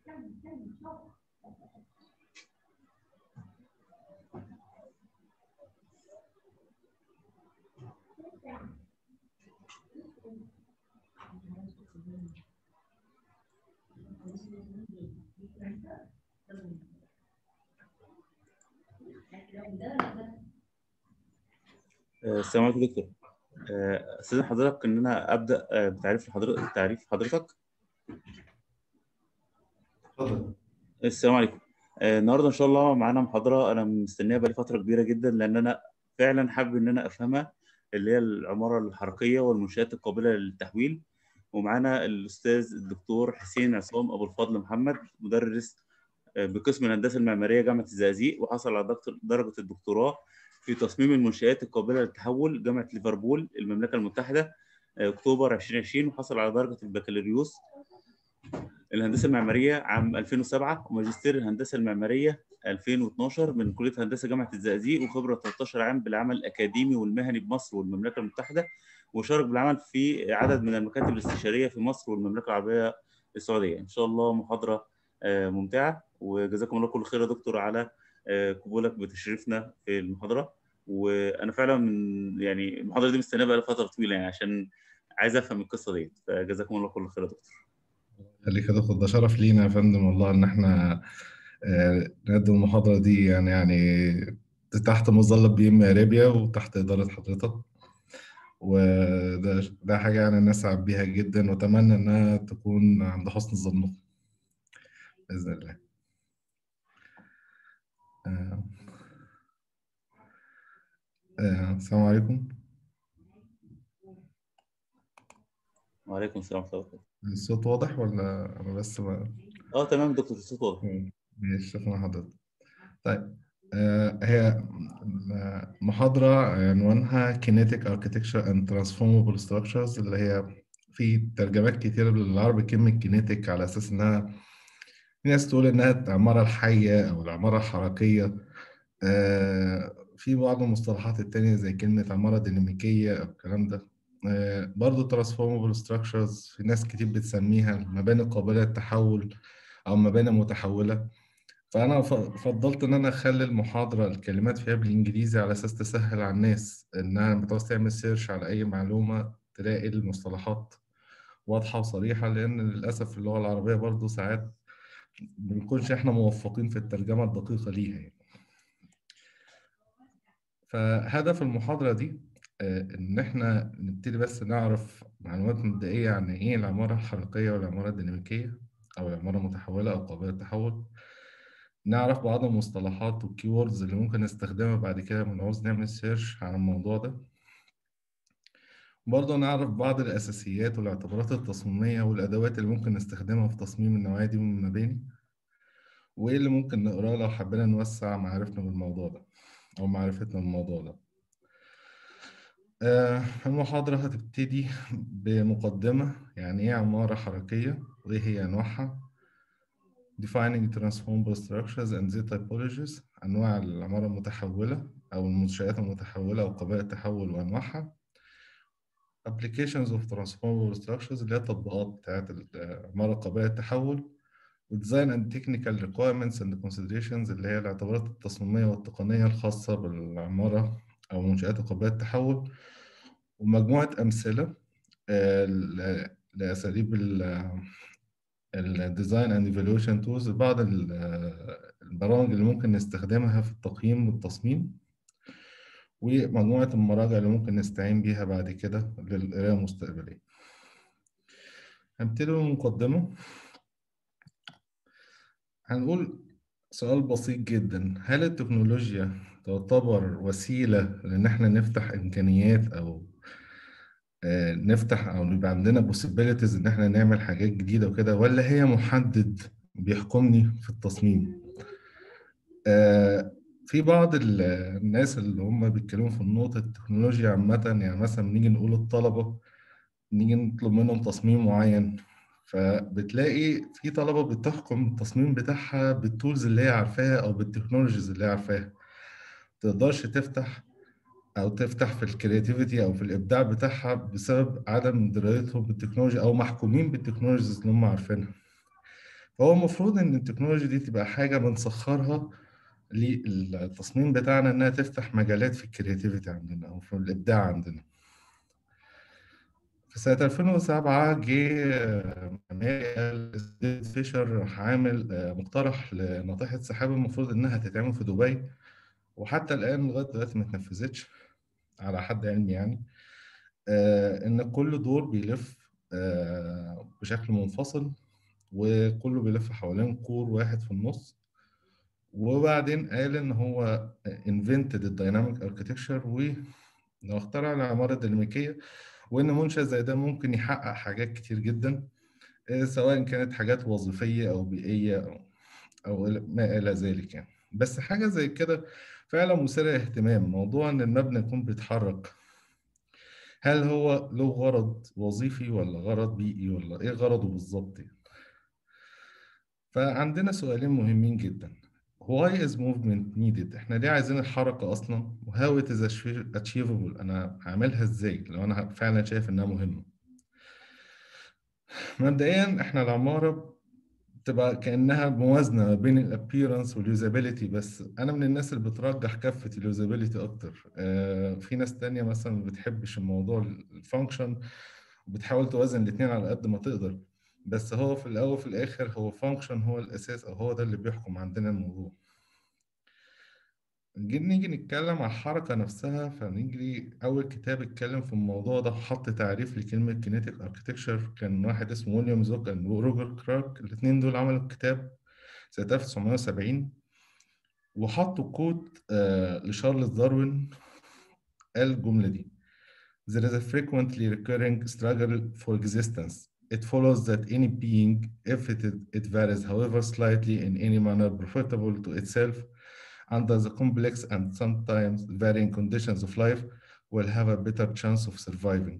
آه، السلام عليكم دكتور آه، استاذن حضرتك ان انا ابدا آه، بتعريف حضرتك تعريف حضرتك اتفضل السلام عليكم آه، النهارده ان شاء الله معانا محاضره انا مستنيها بقالي فتره كبيره جدا لان انا فعلا حابب ان انا افهمها اللي هي العماره الحركيه والمنشات القابله للتحويل ومعانا الاستاذ الدكتور حسين عصام ابو الفضل محمد مدرس آه، بقسم الهندسه المعماريه جامعه الزقازيق وحصل على دكتور- درجه الدكتوراه في تصميم المنشآت القابلة للتحول جامعة ليفربول المملكة المتحدة آه، أكتوبر 2020 وحصل على درجة البكالوريوس الهندسة المعمارية عام 2007 وماجستير الهندسة المعمارية 2012 من كلية هندسة جامعة الزقازيق وخبرة 13 عام بالعمل الأكاديمي والمهني بمصر والمملكة المتحدة وشارك بالعمل في عدد من المكاتب الاستشارية في مصر والمملكة العربية السعودية إن شاء الله محاضرة آه، ممتعة وجزاكم الله كل خير يا دكتور على آه، قبولك بتشريفنا في المحاضرة وانا فعلا من يعني المحاضره دي مستنيها بقى فتره طويله يعني عشان عايز افهم القصه دي فجزاكم الله كل خير يا دكتور خليك يا دكتور ده شرف لينا يا فندم والله ان احنا آه، نقدم المحاضرة دي يعني يعني تحت مظلة بي ام اريبيا وتحت إدارة حضرتك وده ده حاجة يعني نسعد بيها جدا وأتمنى إنها تكون عند حسن ظنكم بإذن الله. آه، آه، السلام عليكم وعليكم السلام ورحمه الله وبركاته الصوت واضح ولا أنا بس ما اه تمام دكتور الصوت واضح ماشي شكرا حضرتك طيب آه، هي محاضرة عنوانها Kinetic Architecture and Transformable Structures اللي هي في ترجمات كتيرة بالعربي كلمة kinetic على أساس إنها في ناس تقول إنها العمارة الحية أو العمارة الحركية آه، في بعض المصطلحات التانية زي كلمة عمارة ديناميكية أو الكلام ده آه، برضو transformable structures في ناس كتير بتسميها مباني قابلة للتحول أو مباني متحولة فأنا ف- فضلت إن أنا أخلي المحاضرة الكلمات فيها بالإنجليزي على أساس تسهل على الناس إنها لما تعوز تعمل سيرش على أي معلومة تلاقي المصطلحات واضحة وصريحة لأن للأسف في اللغة العربية برضو ساعات ما بنكونش إحنا موفقين في الترجمة الدقيقة ليها يعني. فهدف المحاضرة دي آه، إن إحنا نبتدي بس نعرف معلومات مبدئية عن إيه العمارة الحركية والعمارة الديناميكية أو العمارة المتحولة أو قابلة للتحول نعرف بعض المصطلحات والكيوردز اللي ممكن نستخدمها بعد كده لما نعوز نعمل سيرش عن الموضوع ده برضه نعرف بعض الأساسيات والاعتبارات التصميمية والأدوات اللي ممكن نستخدمها في تصميم النوعية دي من المباني وإيه اللي ممكن نقراه لو حبينا نوسع معرفتنا بالموضوع ده أو معرفتنا بالموضوع ده آه، المحاضرة هتبتدي بمقدمة يعني إيه عمارة حركية وإيه هي أنواعها defining transformable structures and their typologies أنواع العمارة المتحولة أو المنشآت المتحولة أو قبائل التحول وأنواعها applications of transformable structures اللي هي التطبيقات بتاعت العمارة قبائل التحول و design and technical requirements and considerations اللي هي الاعتبارات التصميمية والتقنية الخاصة بالعمارة أو منشآت قبائل التحول ومجموعة أمثلة آه، ل- لأساليب الديزاين اند ايفالويشن تولز بعض ال- البرامج اللي ممكن نستخدمها في التقييم والتصميم ومجموعة المراجع اللي ممكن نستعين بيها بعد كده للقراية المستقبلية. هنبتدي بالمقدمة هنقول سؤال بسيط جدا هل التكنولوجيا تعتبر وسيلة لإن احنا نفتح إمكانيات أو آه، نفتح أو يبقى عندنا possibilities إن احنا نعمل حاجات جديدة وكده ولا هي محدد بيحكمني في التصميم؟ آه، في بعض ال- الناس اللي هم بيتكلموا في النقطة التكنولوجيا عامة يعني مثلا نيجي نقول الطلبة نيجي نطلب منهم تصميم معين فبتلاقي في طلبة بتحكم التصميم بتاعها بالتولز اللي هي عارفاها أو بالتكنولوجيز اللي هي عارفاها متقدرش تفتح أو تفتح في الكرياتيفيتي أو في الإبداع بتاعها بسبب عدم درايتهم بالتكنولوجيا أو محكومين بالتكنولوجيز اللي هم عارفينها فهو المفروض ان التكنولوجيا دي تبقى حاجه بنسخرها للتصميم بتاعنا انها تفتح مجالات في الكرياتيفيتي عندنا او في الابداع عندنا في سنة 2007 جه ماري ستيف فيشر راح عامل آه، مقترح لناطحة سحاب المفروض إنها تتعمل في دبي وحتى الآن لغاية دلوقتي ما اتنفذتش على حد علمي يعني آه، إن كل دور بيلف آه، بشكل منفصل وكله بيلف حوالين كور واحد في النص وبعدين قال إن هو invented الديناميك اركتكشر وإنه اخترع العمارة الديناميكية وإن منشأ زي ده ممكن يحقق حاجات كتير جدا آه، سواء كانت حاجات وظيفية أو بيئية أو أو ما إلى ذلك يعني بس حاجة زي كده فعلا مثيرة اهتمام موضوع إن المبنى يكون بيتحرك هل هو له غرض وظيفي ولا غرض بيئي ولا إيه غرضه بالظبط يعني فعندنا سؤالين مهمين جدا why is movement needed احنا ليه عايزين الحركة أصلا و how it is achievable أنا هعملها إزاي لو أنا فعلا شايف إنها مهمة مبدئيا احنا العمارة بتبقى كأنها موازنة ما بين الابييرنس واليوزابيلتي بس أنا من الناس اللي بترجح كفة اليوزابيلتي أكتر آه في ناس تانية مثلا ما بتحبش الموضوع الفانكشن وبتحاول توازن الاتنين على قد ما تقدر بس هو في الأول وفي الآخر هو فانكشن هو الأساس أو هو ده اللي بيحكم عندنا الموضوع نيجي نيجي نتكلم على الحركة نفسها فنيجي أول كتاب اتكلم في الموضوع ده وحط تعريف لكلمة كينيتيك اركتكشر كان واحد اسمه ويليام زوك وروجر كراك الاتنين دول عملوا كتاب سنة 1970 وحطوا كود آه لشارلز داروين قال الجملة دي There is a frequently recurring struggle for existence. It follows that any being, if it, it varies however slightly in any manner profitable to itself, under the complex and sometimes varying conditions of life will have a better chance of surviving.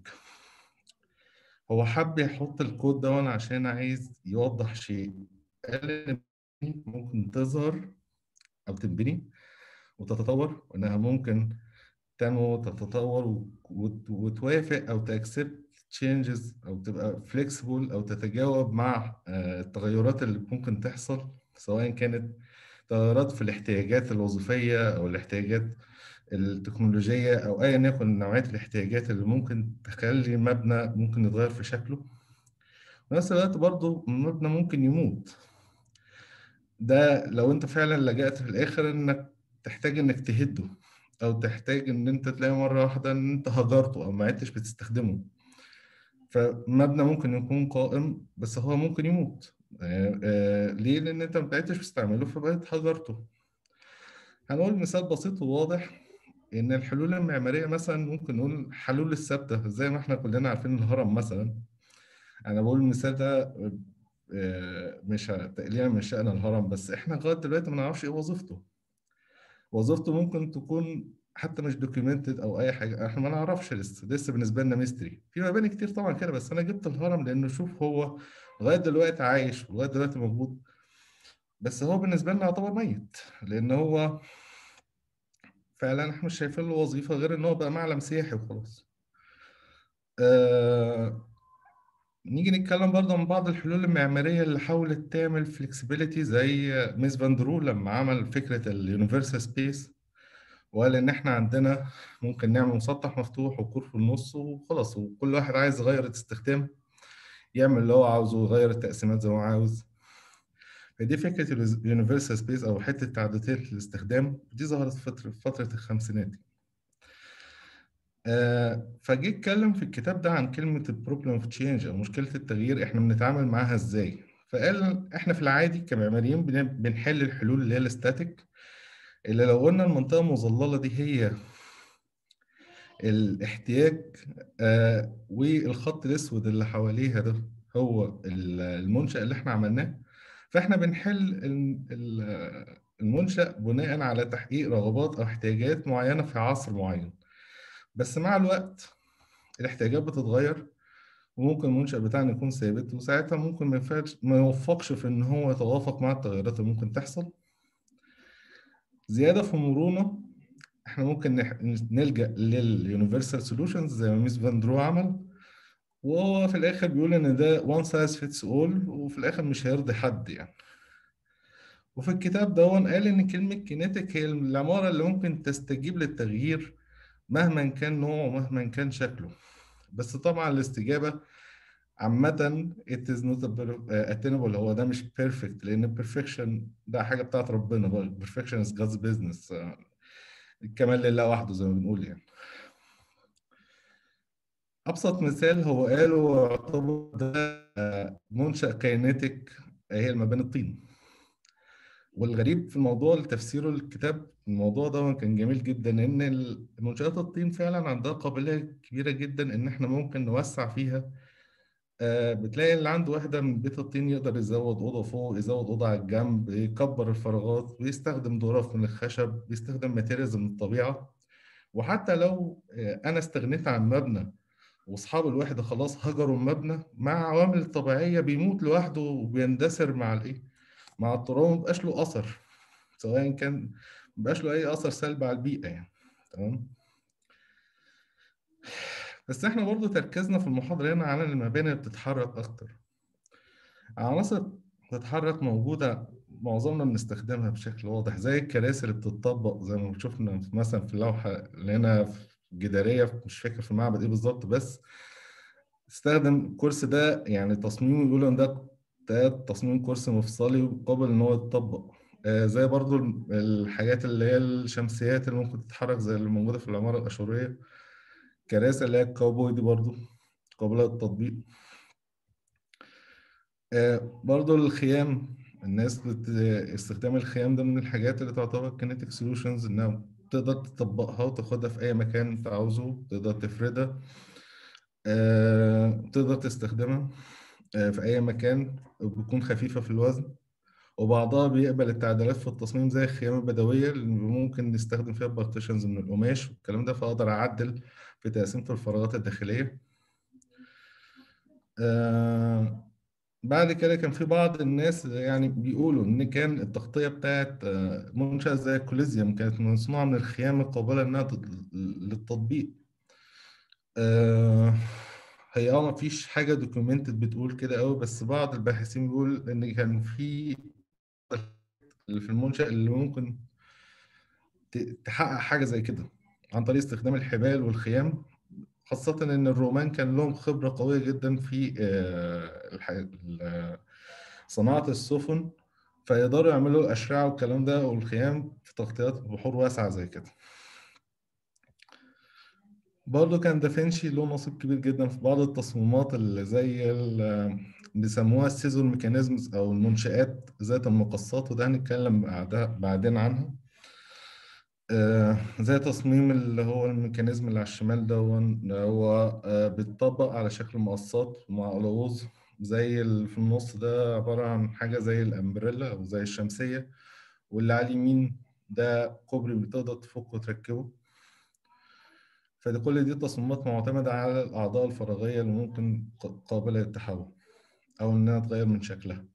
هو حب يحط الكود ده عشان عايز يوضح شيء قال إن ممكن تظهر أو تنبني وتتطور وإنها ممكن تنمو تتطور وتوافق أو تأكسبت تشينجز أو تبقى فليكسبل أو تتجاوب مع التغيرات اللي ممكن تحصل سواء كانت تغيرات في الاحتياجات الوظيفية أو الاحتياجات التكنولوجية أو أيا يكن نوعية الاحتياجات اللي ممكن تخلي مبنى ممكن يتغير في شكله في نفس الوقت برضه المبنى ممكن يموت ده لو أنت فعلا لجأت في الآخر إنك تحتاج إنك تهده أو تحتاج إن أنت تلاقي مرة واحدة إن أنت هجرته أو ما عدتش بتستخدمه فمبنى ممكن يكون قائم بس هو ممكن يموت آه آه ليه؟ لأن أنت ما بقيتش بتستعمله فبقيت هجرته. هنقول مثال بسيط وواضح إن الحلول المعمارية مثلا ممكن نقول حلول الثابتة زي ما إحنا كلنا عارفين الهرم مثلا. أنا بقول المثال ده آه مش تقليلا من شأن الهرم بس إحنا لغاية دلوقتي ما نعرفش إيه وظيفته. وظيفته ممكن تكون حتى مش دوكيومنتد او اي حاجه احنا ما نعرفش لسه لسه بالنسبه لنا ميستري في مباني كتير طبعا كده بس انا جبت الهرم لانه شوف هو لغايه دلوقتي عايش ولغايه دلوقتي موجود بس هو بالنسبه لنا يعتبر ميت لان هو فعلا احنا مش شايفين له وظيفه غير ان هو بقى معلم سياحي وخلاص آه... نيجي نتكلم برضه عن بعض الحلول المعماريه اللي حاولت تعمل فلكسبيليتي زي ميس فاندرو لما عمل فكره اليونيفرسال سبيس وقال ان احنا عندنا ممكن نعمل مسطح مفتوح وكور في النص وخلاص وكل واحد عايز يغير الاستخدام يعمل اللي هو عاوزه ويغير التقسيمات زي ما هو عاوز فدي فكره اليونيفرسال سبيس او حته تعدديه الاستخدام دي ظهرت في فتره في فتره الخمسينات آه فجه اتكلم في الكتاب ده عن كلمه البروبلم اوف تشينج او مشكله التغيير احنا بنتعامل معاها ازاي فقال احنا في العادي كمعماريين بنحل الحلول اللي هي الاستاتيك اللي لو قلنا المنطقة المظللة دي هي الاحتياج آه والخط الأسود اللي حواليها ده هو المنشأ اللي احنا عملناه فاحنا بنحل المنشأ بناء على تحقيق رغبات أو احتياجات معينة في عصر معين بس مع الوقت الاحتياجات بتتغير وممكن المنشأ بتاعنا يكون ثابت وساعتها ممكن ما ما يوفقش في إن هو يتوافق مع التغيرات اللي ممكن تحصل زياده في مرونه احنا ممكن نلجا لليونيفرسال سولوشنز زي ما ميس فان درو عمل وهو في الاخر بيقول ان ده one size fits all وفي الاخر مش هيرضي حد يعني وفي الكتاب ده قال ان كلمة كينيتيك هي العمارة اللي ممكن تستجيب للتغيير مهما كان نوعه ومهما كان شكله بس طبعا الاستجابة عامة it is not attainable هو ده مش perfect لأن perfection ده حاجة بتاعت ربنا بقى perfection is God's business الكمال لله وحده زي ما بنقول يعني أبسط مثال هو قاله يعتبر ده منشأ كاينيتيك هي المباني الطين والغريب في الموضوع تفسيره الكتاب الموضوع ده كان جميل جدا ان منشآت الطين فعلا عندها قابلية كبيرة جدا ان احنا ممكن نوسع فيها آه بتلاقي اللي عنده واحدة من بيت الطين يقدر يزود أوضة فوق يزود أوضة على الجنب يكبر الفراغات بيستخدم ظرف من الخشب بيستخدم ماتيريالز من الطبيعة وحتى لو آه أنا استغنيت عن مبنى واصحاب الوحده خلاص هجروا المبنى مع عوامل الطبيعيه بيموت لوحده وبيندثر مع الايه مع التراب مبقاش له اثر سواء كان مبقاش له اي اثر سلبي على البيئه يعني تمام بس احنا برضو تركيزنا في المحاضره هنا على المباني اللي بتتحرك اكتر عناصر بتتحرك موجوده معظمنا بنستخدمها بشكل واضح زي الكراسي اللي بتطبق زي ما شفنا مثلا في اللوحه اللي هنا جداريه مش فاكر في معبد ايه بالظبط بس استخدم الكرسي ده يعني تصميمه بيقولوا ان ده ده تصميم كرسي مفصلي وقابل ان هو يتطبق آه زي برضو الحاجات اللي هي الشمسيات اللي ممكن تتحرك زي اللي موجوده في العماره الاشوريه كراسي اللي هي الكاوبوي دي برضو قابله للتطبيق آه برضو الخيام الناس بت... استخدام الخيام ده من الحاجات اللي تعتبر كينيتيك سولوشنز انها تقدر تطبقها وتاخدها في أي مكان أنت عاوزه تقدر تفردها أه، تقدر تستخدمها أه، في أي مكان وبتكون خفيفة في الوزن وبعضها بيقبل التعديلات في التصميم زي الخيام البدوية اللي ممكن نستخدم فيها بارتيشنز من القماش والكلام ده فأقدر أعدل في تقسيمة الفراغات الداخلية أه بعد كده كان في بعض الناس يعني بيقولوا ان كان التغطيه بتاعت منشأ زي الكوليزيوم كانت مصنوعه من الخيام القابله انها للتطبيق هي اه ما فيش حاجه دوكيومنتد بتقول كده قوي بس بعض الباحثين بيقول ان كان في اللي في المنشأ اللي ممكن تحقق حاجه زي كده عن طريق استخدام الحبال والخيام خاصة إن الرومان كان لهم خبرة قوية جدا في صناعة السفن فيقدروا يعملوا الأشرعة والكلام ده والخيام في تغطيات بحور واسعة زي كده. برضه كان دافنشي له نصيب كبير جدا في بعض التصميمات اللي زي اللي بيسموها السيزون ميكانيزمز أو المنشآت ذات المقصات وده هنتكلم بعدين عنها. آه زي تصميم اللي هو الميكانيزم اللي على الشمال ده هو آه بيتطبق على شكل مقصات مع قلاووز زي اللي في النص ده عبارة عن حاجة زي الأمبريلا أو زي الشمسية واللي على اليمين ده كوبري بتقدر تفك وتركبه فدي كل دي تصميمات معتمدة على الأعضاء الفراغية اللي ممكن قابلة للتحول أو إنها تغير من شكلها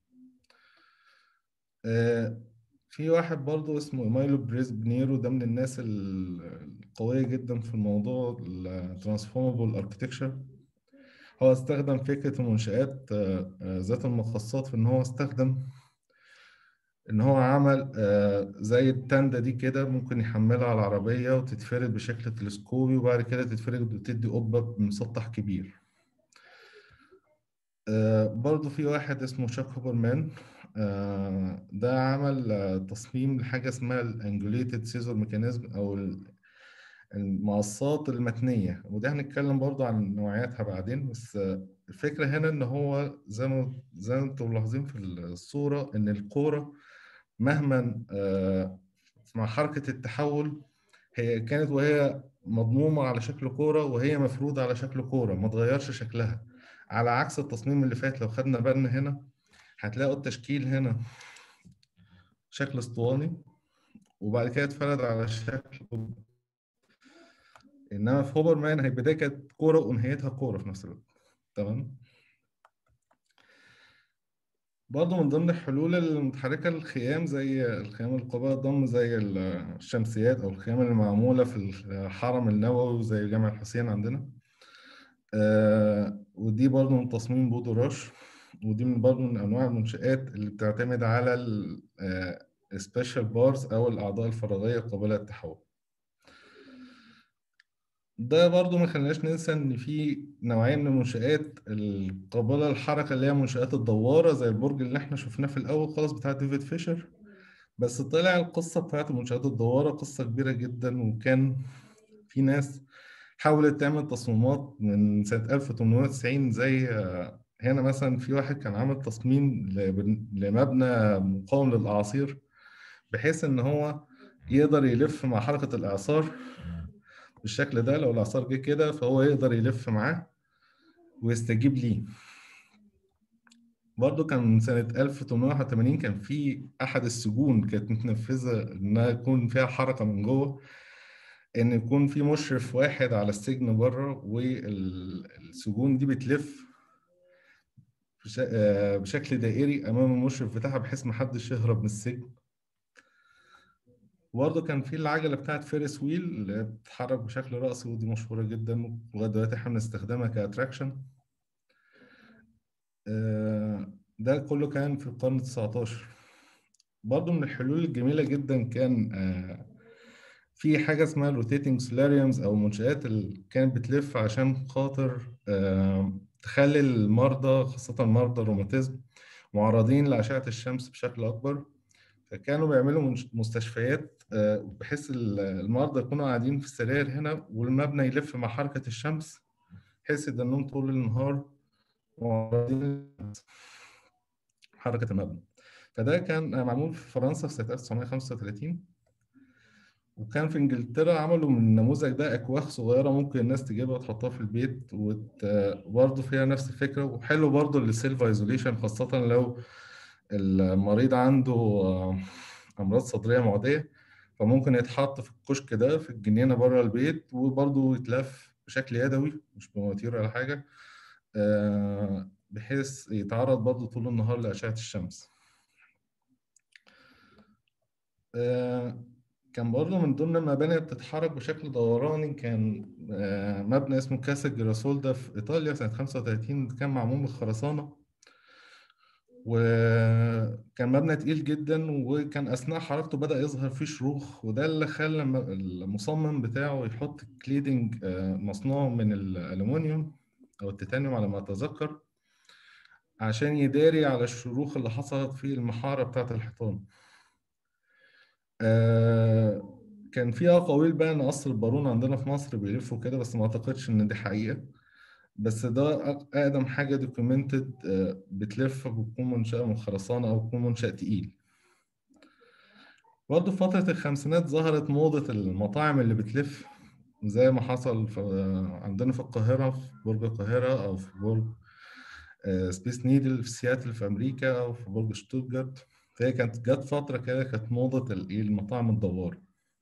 آه في واحد برضه اسمه مايلو بريس بنيرو ده من الناس القوية جدا في الموضوع الترانسفورمبل اركتكشر هو استخدم فكرة المنشآت ذات المخصصات في إن هو استخدم إن هو عمل زي التندة دي كده ممكن يحملها على العربية وتتفرد بشكل تلسكوبي وبعد كده تتفرد وتدي قبة بمسطح كبير برضه في واحد اسمه شاك هوبرمان ده عمل تصميم لحاجة اسمها الانجوليتد سيزور ميكانيزم أو المقصات المتنية وده هنتكلم برضو عن نوعياتها بعدين بس الفكرة هنا إن هو زي ما زي ما انتم ملاحظين في الصورة إن الكورة مهما مع حركة التحول هي كانت وهي مضمومة على شكل كورة وهي مفرودة على شكل كورة ما تغيرش شكلها على عكس التصميم اللي فات لو خدنا بالنا هنا هتلاقوا التشكيل هنا شكل اسطواني وبعد كده اتفرد على شكل انما في هوبر مان هي البدايه كانت كوره ونهايتها كوره في نفس الوقت تمام برضه من ضمن الحلول المتحركة الخيام زي الخيام القابلة للضم زي الشمسيات أو الخيام اللي معمولة في الحرم النووي زي جامع الحسين عندنا آه ودي برضو من تصميم بودو راش ودي من برضو من انواع المنشآت اللي بتعتمد على السبيشال بارز او الاعضاء الفراغيه قابله للتحول ده برضو ما خليناش ننسى ان في نوعيه من المنشآت القابله للحركه اللي هي منشآت الدواره زي البرج اللي احنا شفناه في الاول خالص بتاع ديفيد فيشر بس طلع القصه بتاعت المنشآت الدواره قصه كبيره جدا وكان في ناس حاولت تعمل تصميمات من سنه 1890 زي هنا مثلا في واحد كان عامل تصميم لمبنى مقاوم للاعاصير بحيث ان هو يقدر يلف مع حركه الاعصار بالشكل ده لو الاعصار جه كده فهو يقدر يلف معاه ويستجيب ليه برضه كان سنة 1881 كان في أحد السجون كانت متنفذة إنها يكون فيها حركة من جوه إن يكون في مشرف واحد على السجن بره والسجون دي بتلف بشكل دائري أمام المشرف بتاعها بحيث محدش يهرب من السجن وبرضه كان في العجلة بتاعت فيرس ويل اللي بتتحرك بشكل رأسي ودي مشهورة جدا ولغاية دلوقتي احنا بنستخدمها كأتراكشن ده كله كان في القرن ال 19 برضه من الحلول الجميلة جدا كان في حاجة اسمها روتيتنج سولاريومز أو منشآت اللي كانت بتلف عشان خاطر تخلي المرضى خاصة مرضى الروماتيزم معرضين لأشعة الشمس بشكل أكبر فكانوا بيعملوا مستشفيات بحيث المرضى يكونوا قاعدين في السراير هنا والمبنى يلف مع حركة الشمس بحيث يدنهم طول النهار معرضين حركة المبنى فده كان معمول في فرنسا في سنة 1935 وكان في انجلترا عملوا من النموذج ده اكواخ صغيره ممكن الناس تجيبها وتحطها في البيت وبرضه فيها نفس الفكره وحلو برضه للسيلف ايزوليشن خاصه لو المريض عنده امراض صدريه معديه فممكن يتحط في الكشك ده في الجنينه بره البيت وبرضه يتلف بشكل يدوي مش بمواتير ولا حاجه بحيث يتعرض برضه طول النهار لاشعه الشمس كان برضه من ضمن المباني اللي بتتحرك بشكل دوراني كان مبنى اسمه كاسا جراسول ده في ايطاليا سنه 35 كان معمول من الخرسانه وكان مبنى تقيل جدا وكان اثناء حركته بدا يظهر فيه شروخ وده اللي خلى المصمم بتاعه يحط كليدنج مصنوع من الالومنيوم او التيتانيوم على ما اتذكر عشان يداري على الشروخ اللي حصلت في المحاره بتاعه الحيطان آه كان في اقاويل بقى ان قصر البارون عندنا في مصر بيلفوا كده بس ما اعتقدش ان دي حقيقه بس ده اقدم حاجه دوكيومنتد آه بتلف بتكون منشاه من خرسانه او بتكون منشاه تقيل برضه في فتره الخمسينات ظهرت موضه المطاعم اللي بتلف زي ما حصل في عندنا في القاهره في برج القاهره او في برج آه سبيس نيدل في سياتل في امريكا او في برج شتوتجارت فهي كانت جت فترة كده كانت موضة المطاعم الدوار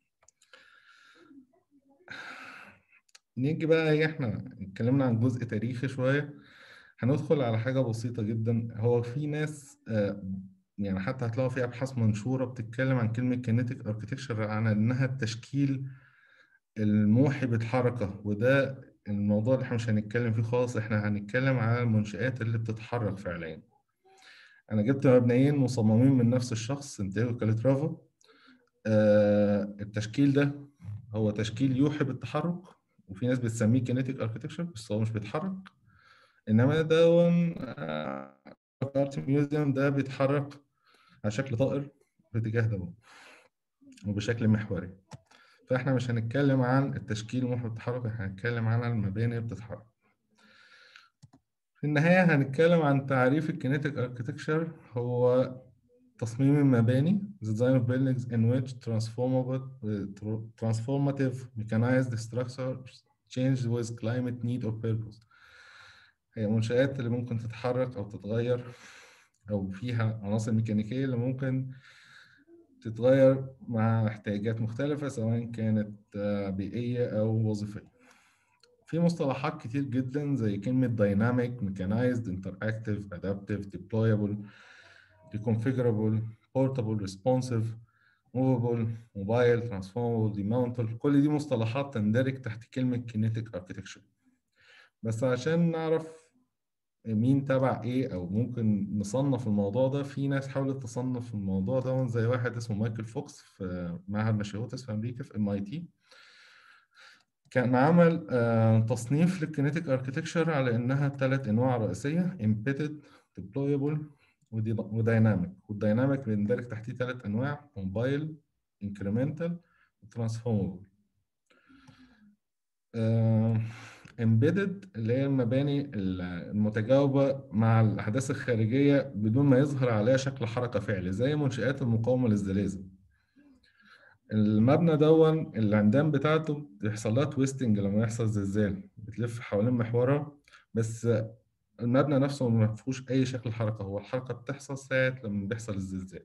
نيجي بقى احنا اتكلمنا عن جزء تاريخي شوية هندخل على حاجة بسيطة جدا هو في ناس يعني حتى هتلاقوا في أبحاث منشورة بتتكلم عن كلمة كينيتيك اركتكشر عن إنها التشكيل الموحي بالحركة وده الموضوع اللي احنا مش هنتكلم فيه خالص احنا هنتكلم على المنشآت اللي بتتحرك فعليا انا جبت مبنيين مصممين من نفس الشخص سانتياغو كاليترافا آه التشكيل ده هو تشكيل يوحي بالتحرك وفي ناس بتسميه كينيتيك اركتكشر بس هو مش بيتحرك انما ده ارت ميوزيوم ده بيتحرك على شكل طائر في اتجاه ده وبشكل محوري فاحنا مش هنتكلم عن التشكيل الموحي بالتحرك احنا هنتكلم عن المباني اللي بتتحرك في النهاية هنتكلم عن تعريف الكينيتيك اركتكشر هو تصميم المباني the design of buildings in which transformable transformative mechanized structures change with climate need or purpose هي منشآت اللي ممكن تتحرك أو تتغير أو فيها عناصر ميكانيكية اللي ممكن تتغير مع احتياجات مختلفة سواء كانت بيئية أو وظيفية في مصطلحات كتير جدا زي كلمة dynamic, mechanized, interactive, adaptive, deployable, reconfigurable, portable, responsive, movable, mobile, transformable, demountable كل دي مصطلحات تندرج تحت كلمة kinetic architecture بس عشان نعرف مين تبع ايه او ممكن نصنف الموضوع ده في ناس حاولت تصنف الموضوع ده زي واحد اسمه مايكل فوكس في معهد ماشيوتس في امريكا في ام اي تي كان عمل آه، تصنيف للكينيتيك اركتكشر على انها ثلاث انواع رئيسيه embedded deployable ودايناميك والدايناميك بيندرج تحتيه ثلاث انواع موبايل incremental وترانسفورمبل embedded اللي هي المباني المتجاوبة مع الأحداث الخارجية بدون ما يظهر عليها شكل حركة فعلي زي منشآت المقاومة للزلازل المبنى دون العمدان بتاعته بيحصل لها تويستنج لما يحصل زلزال بتلف حوالين محورها بس المبنى نفسه ما فيهوش أي شكل حركة هو الحركة بتحصل ساعة لما بيحصل الزلزال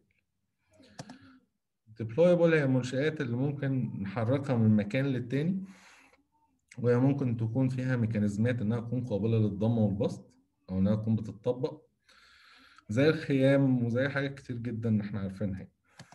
deployable هي المنشآت اللي ممكن نحركها من مكان للتاني وهي ممكن تكون فيها ميكانيزمات انها تكون قابله للضم والبسط او انها تكون بتطبق زي الخيام وزي حاجات كتير جدا احنا عارفينها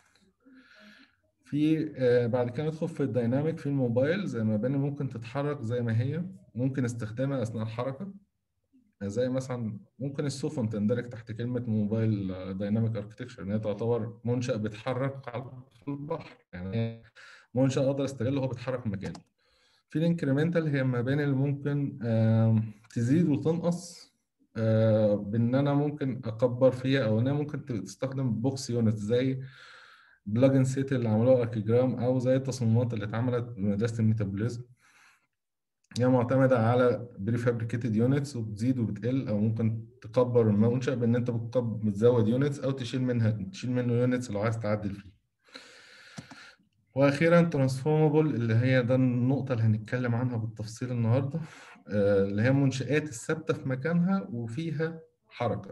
في آه بعد كده ندخل في الديناميك في الموبايل زي مباني ممكن تتحرك زي ما هي ممكن استخدامها اثناء الحركه زي مثلا ممكن السفن تندرج تحت كلمه موبايل دايناميك اركتكشر ان هي تعتبر منشا بيتحرك على البحر يعني منشا اقدر استغله وهو بيتحرك في مكانه في الانكريمنتال هي المباني اللي ممكن تزيد وتنقص بان انا ممكن اكبر فيها او انها ممكن تستخدم بوكس يونت زي بلجن سيت اللي عملوها اركيجرام او زي التصميمات اللي اتعملت بمدرسه الميتابوليزم هي معتمدة على بري فابريكيتد يونتس وبتزيد وبتقل او ممكن تكبر المنشأ بان انت بتزود يونتس او تشيل منها تشيل منه يونتس لو عايز تعدل فيه واخيرا ترانسفورمابل اللي هي ده النقطه اللي هنتكلم عنها بالتفصيل النهارده اللي هي المنشآت الثابته في مكانها وفيها حركه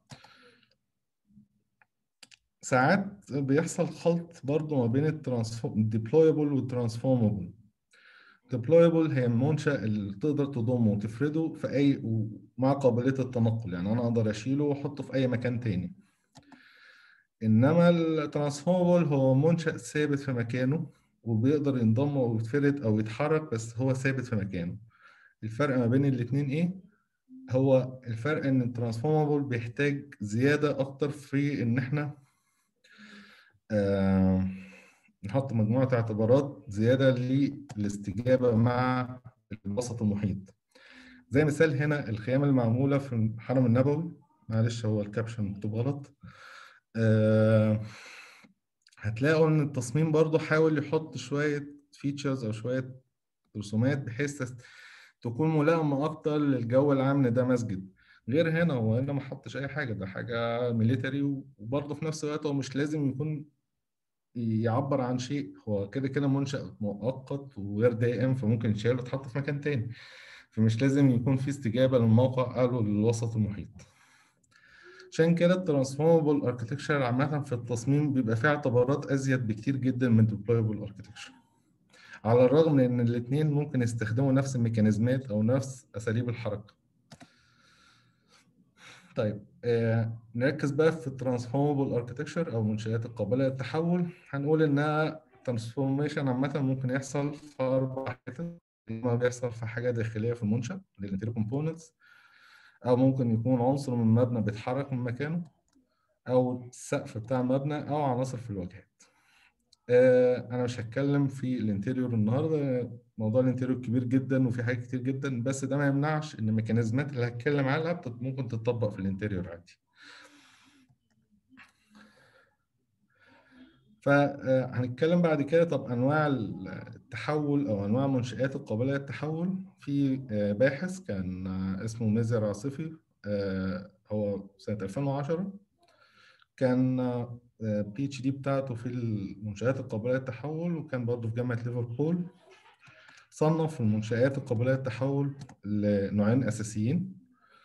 ساعات بيحصل خلط برضه ما بين الديبلويبل والترانسفورمابل ديبلويبل هي المنشأ اللي تقدر تضمه وتفرده في اي مع قابليه التنقل يعني انا اقدر اشيله واحطه في اي مكان تاني انما الترانسفورمبل هو منشأ ثابت في مكانه وبيقدر ينضم او يتفرد او يتحرك بس هو ثابت في مكانه الفرق ما بين الاتنين ايه هو الفرق ان الترانسفورمبل بيحتاج زياده اكتر في ان احنا آه نحط مجموعه اعتبارات زياده للاستجابه مع الوسط المحيط زي مثال هنا الخيام المعموله في الحرم النبوي معلش هو الكابشن مكتوب غلط أه هتلاقوا ان التصميم برضو حاول يحط شوية فيتشرز او شوية رسومات بحيث تكون ملائمة اكتر للجو العام ان ده مسجد غير هنا هو هنا ما حطش اي حاجة ده حاجة ميليتري وبرضه في نفس الوقت هو مش لازم يكون يعبر عن شيء هو كده كده منشأ مؤقت وغير دائم فممكن يتشال ويتحط في مكان تاني فمش لازم يكون في استجابة للموقع قالوا للوسط المحيط عشان كده الترانسفورمبل اركتكشر عامة في التصميم بيبقى فيه اعتبارات أزيد بكتير جدا من deployable اركتكشر على الرغم من إن الاتنين ممكن يستخدموا نفس الميكانيزمات أو نفس أساليب الحركة. طيب آه نركز بقى في الترانسفورمبل اركتكشر أو منشآت القابلة للتحول هنقول إنها ترانسفورميشن عامة ممكن يحصل في أربع حتت إما بيحصل في حاجة داخلية في المنشأ للانتيريور كومبوننتس او ممكن يكون عنصر من مبنى بيتحرك من مكانه او السقف بتاع المبنى او عناصر في الواجهات آه انا مش هتكلم في الانتيريور النهارده موضوع الانتيريور كبير جدا وفي حاجات كتير جدا بس ده ما يمنعش ان الميكانيزمات اللي هتكلم عنها ممكن تتطبق في الانتيريور عادي فهنتكلم بعد كده طب انواع التحول او انواع منشات القابله للتحول في باحث كان اسمه ميزر عاصفي هو سنه 2010 كان بي اتش دي بتاعته في المنشآت القابلة للتحول وكان برضه في جامعة ليفربول صنف المنشآت القابلة للتحول لنوعين أساسيين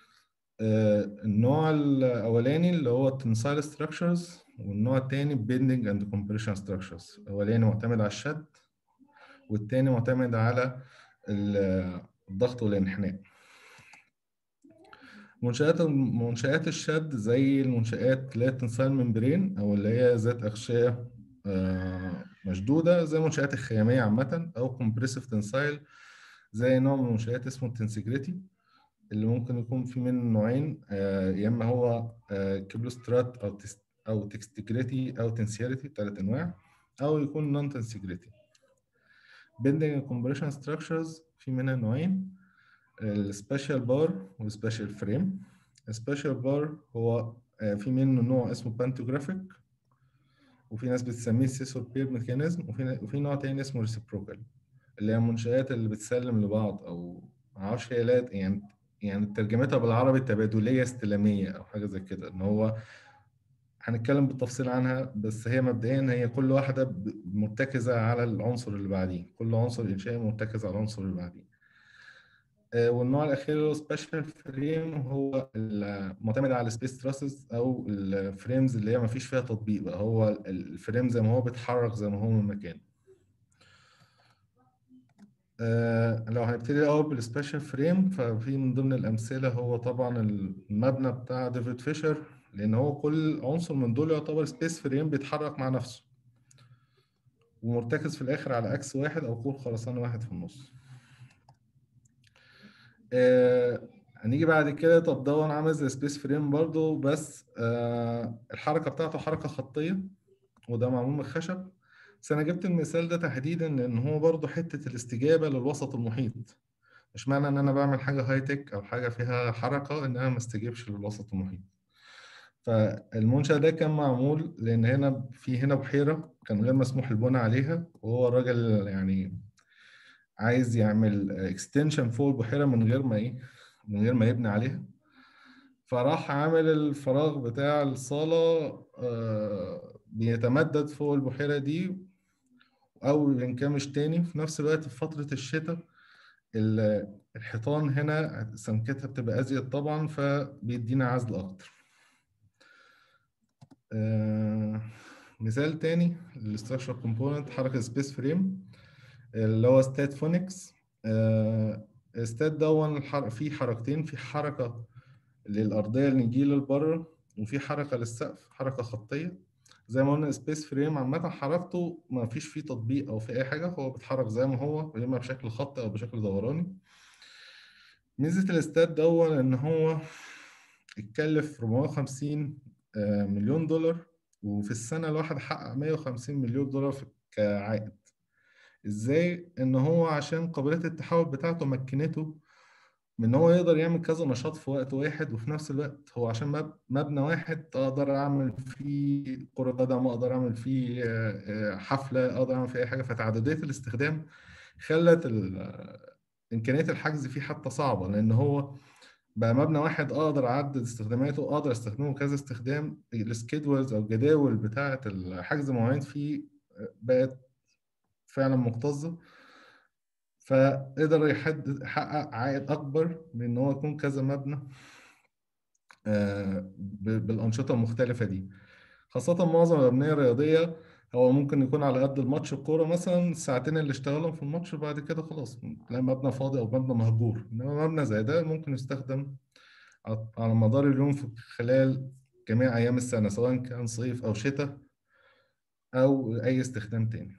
النوع الأولاني اللي هو التنسايل ستراكشرز والنوع الثاني بيندنج اند كومبريشن ستراكشرز الاولاني معتمد على الشد والثاني معتمد على الضغط والانحناء منشآت منشآت الشد زي المنشآت اللي هي التنسايل ممبرين او اللي هي ذات اغشيه مشدوده زي المنشآت الخياميه عامه او كومبريسيف تنسايل زي نوع من المنشآت اسمه التنسجريتي اللي ممكن يكون في منه نوعين آه، يا اما هو كيبلوسترات او تست او تكستيجريتي او تنسياليتي ثلاث انواع او يكون نون تنسيجريتي بيندنج كومبريشن ستراكشرز في منها نوعين السبيشال بار والسبيشال فريم السبيشال بار هو آه، في منه نوع اسمه بانتوجرافيك وفي ناس بتسميه سيسور بير ميكانيزم وفي وفي نوع تاني اسمه ريسيبروكال اللي هي المنشآت اللي بتسلم لبعض او معرفش هي لا يعني يعني ترجمتها بالعربي تبادليه استلاميه او حاجه زي كده ان هو هنتكلم بالتفصيل عنها بس هي مبدئيا هي كل واحده ب- مرتكزه على العنصر اللي بعديه كل عنصر انشائي مرتكز على العنصر اللي بعديه آه، والنوع الاخير اللي هو سبيشال فريم هو ال- معتمد على السبيس تراسز او الفريمز اللي هي ما فيش فيها تطبيق بقى هو الفريم زي ما هو بيتحرك زي ما هو من مكانه آه، لو هنبتدي الأول بالسبيشال فريم ففي من ضمن الأمثلة هو طبعا المبنى بتاع ديفيد فيشر لأن هو كل عنصر من دول يعتبر سبيس فريم بيتحرك مع نفسه ومرتكز في الآخر على أكس واحد أو كور خرسانة واحد في النص. آه، هنيجي بعد كده طب ده أنا عامل زي سبيس فريم برضه بس آه، الحركة بتاعته حركة خطية وده معمول من الخشب بس انا جبت المثال ده تحديدا لان هو برضه حته الاستجابه للوسط المحيط مش معنى ان انا بعمل حاجه هاي تك او حاجه فيها حركه ان انا ما استجيبش للوسط المحيط فالمنشأ ده كان معمول لان هنا في هنا بحيره كان غير مسموح البناء عليها وهو الراجل يعني عايز يعمل اكستنشن فوق البحيره من غير ما ايه من غير ما يبني عليها فراح عامل الفراغ بتاع الصالة آه، بيتمدد فوق البحيرة دي أو ينكمش تاني في نفس الوقت في فترة الشتاء ال- الحيطان هنا سمكتها بتبقى أزيد طبعا فبيدينا عزل أكتر آه، مثال تاني الاستراكشر كومبوننت حركة سبيس فريم اللي هو ستات فونكس ستات دون الحر- فيه حركتين في حركة للأرضية اللي نجي للبر وفي حركة للسقف حركة خطية زي ما قلنا سبيس فريم عامة حركته ما فيش فيه تطبيق أو في أي حاجة هو بيتحرك زي ما هو يا إما بشكل خطي أو بشكل دوراني ميزة الاستاد دون إن هو اتكلف 450 آه، مليون دولار وفي السنة الواحد حقق 150 مليون دولار في- كعائد ازاي ان هو عشان قابلية التحول بتاعته مكنته من ان هو يقدر يعمل كذا نشاط في وقت واحد وفي نفس الوقت هو عشان مب- مبنى واحد اقدر اعمل فيه كرة قدم اقدر اعمل فيه آه، آه، حفلة اقدر اعمل فيه اي حاجة فتعددية الاستخدام خلت ال- آه، امكانية الحجز فيه حتى صعبة لان هو بقى مبنى واحد اقدر اعدد استخداماته اقدر استخدمه كذا استخدام السكيدولز او الجداول بتاعة الحجز مواعيد فيه آه، بقت فعلا مكتظة فقدر يحدد يحقق عائد أكبر من إن هو يكون كذا مبنى آه، ب- بالأنشطة المختلفة دي خاصة معظم الأبنية الرياضية هو ممكن يكون على قد الماتش الكورة مثلا الساعتين اللي اشتغلهم في الماتش بعد كده خلاص تلاقي مبنى فاضي أو مبنى مهجور إنما مبنى زي ده ممكن يستخدم على على مدار اليوم في خلال جميع أيام السنة سواء كان صيف أو شتاء أو أي استخدام تاني.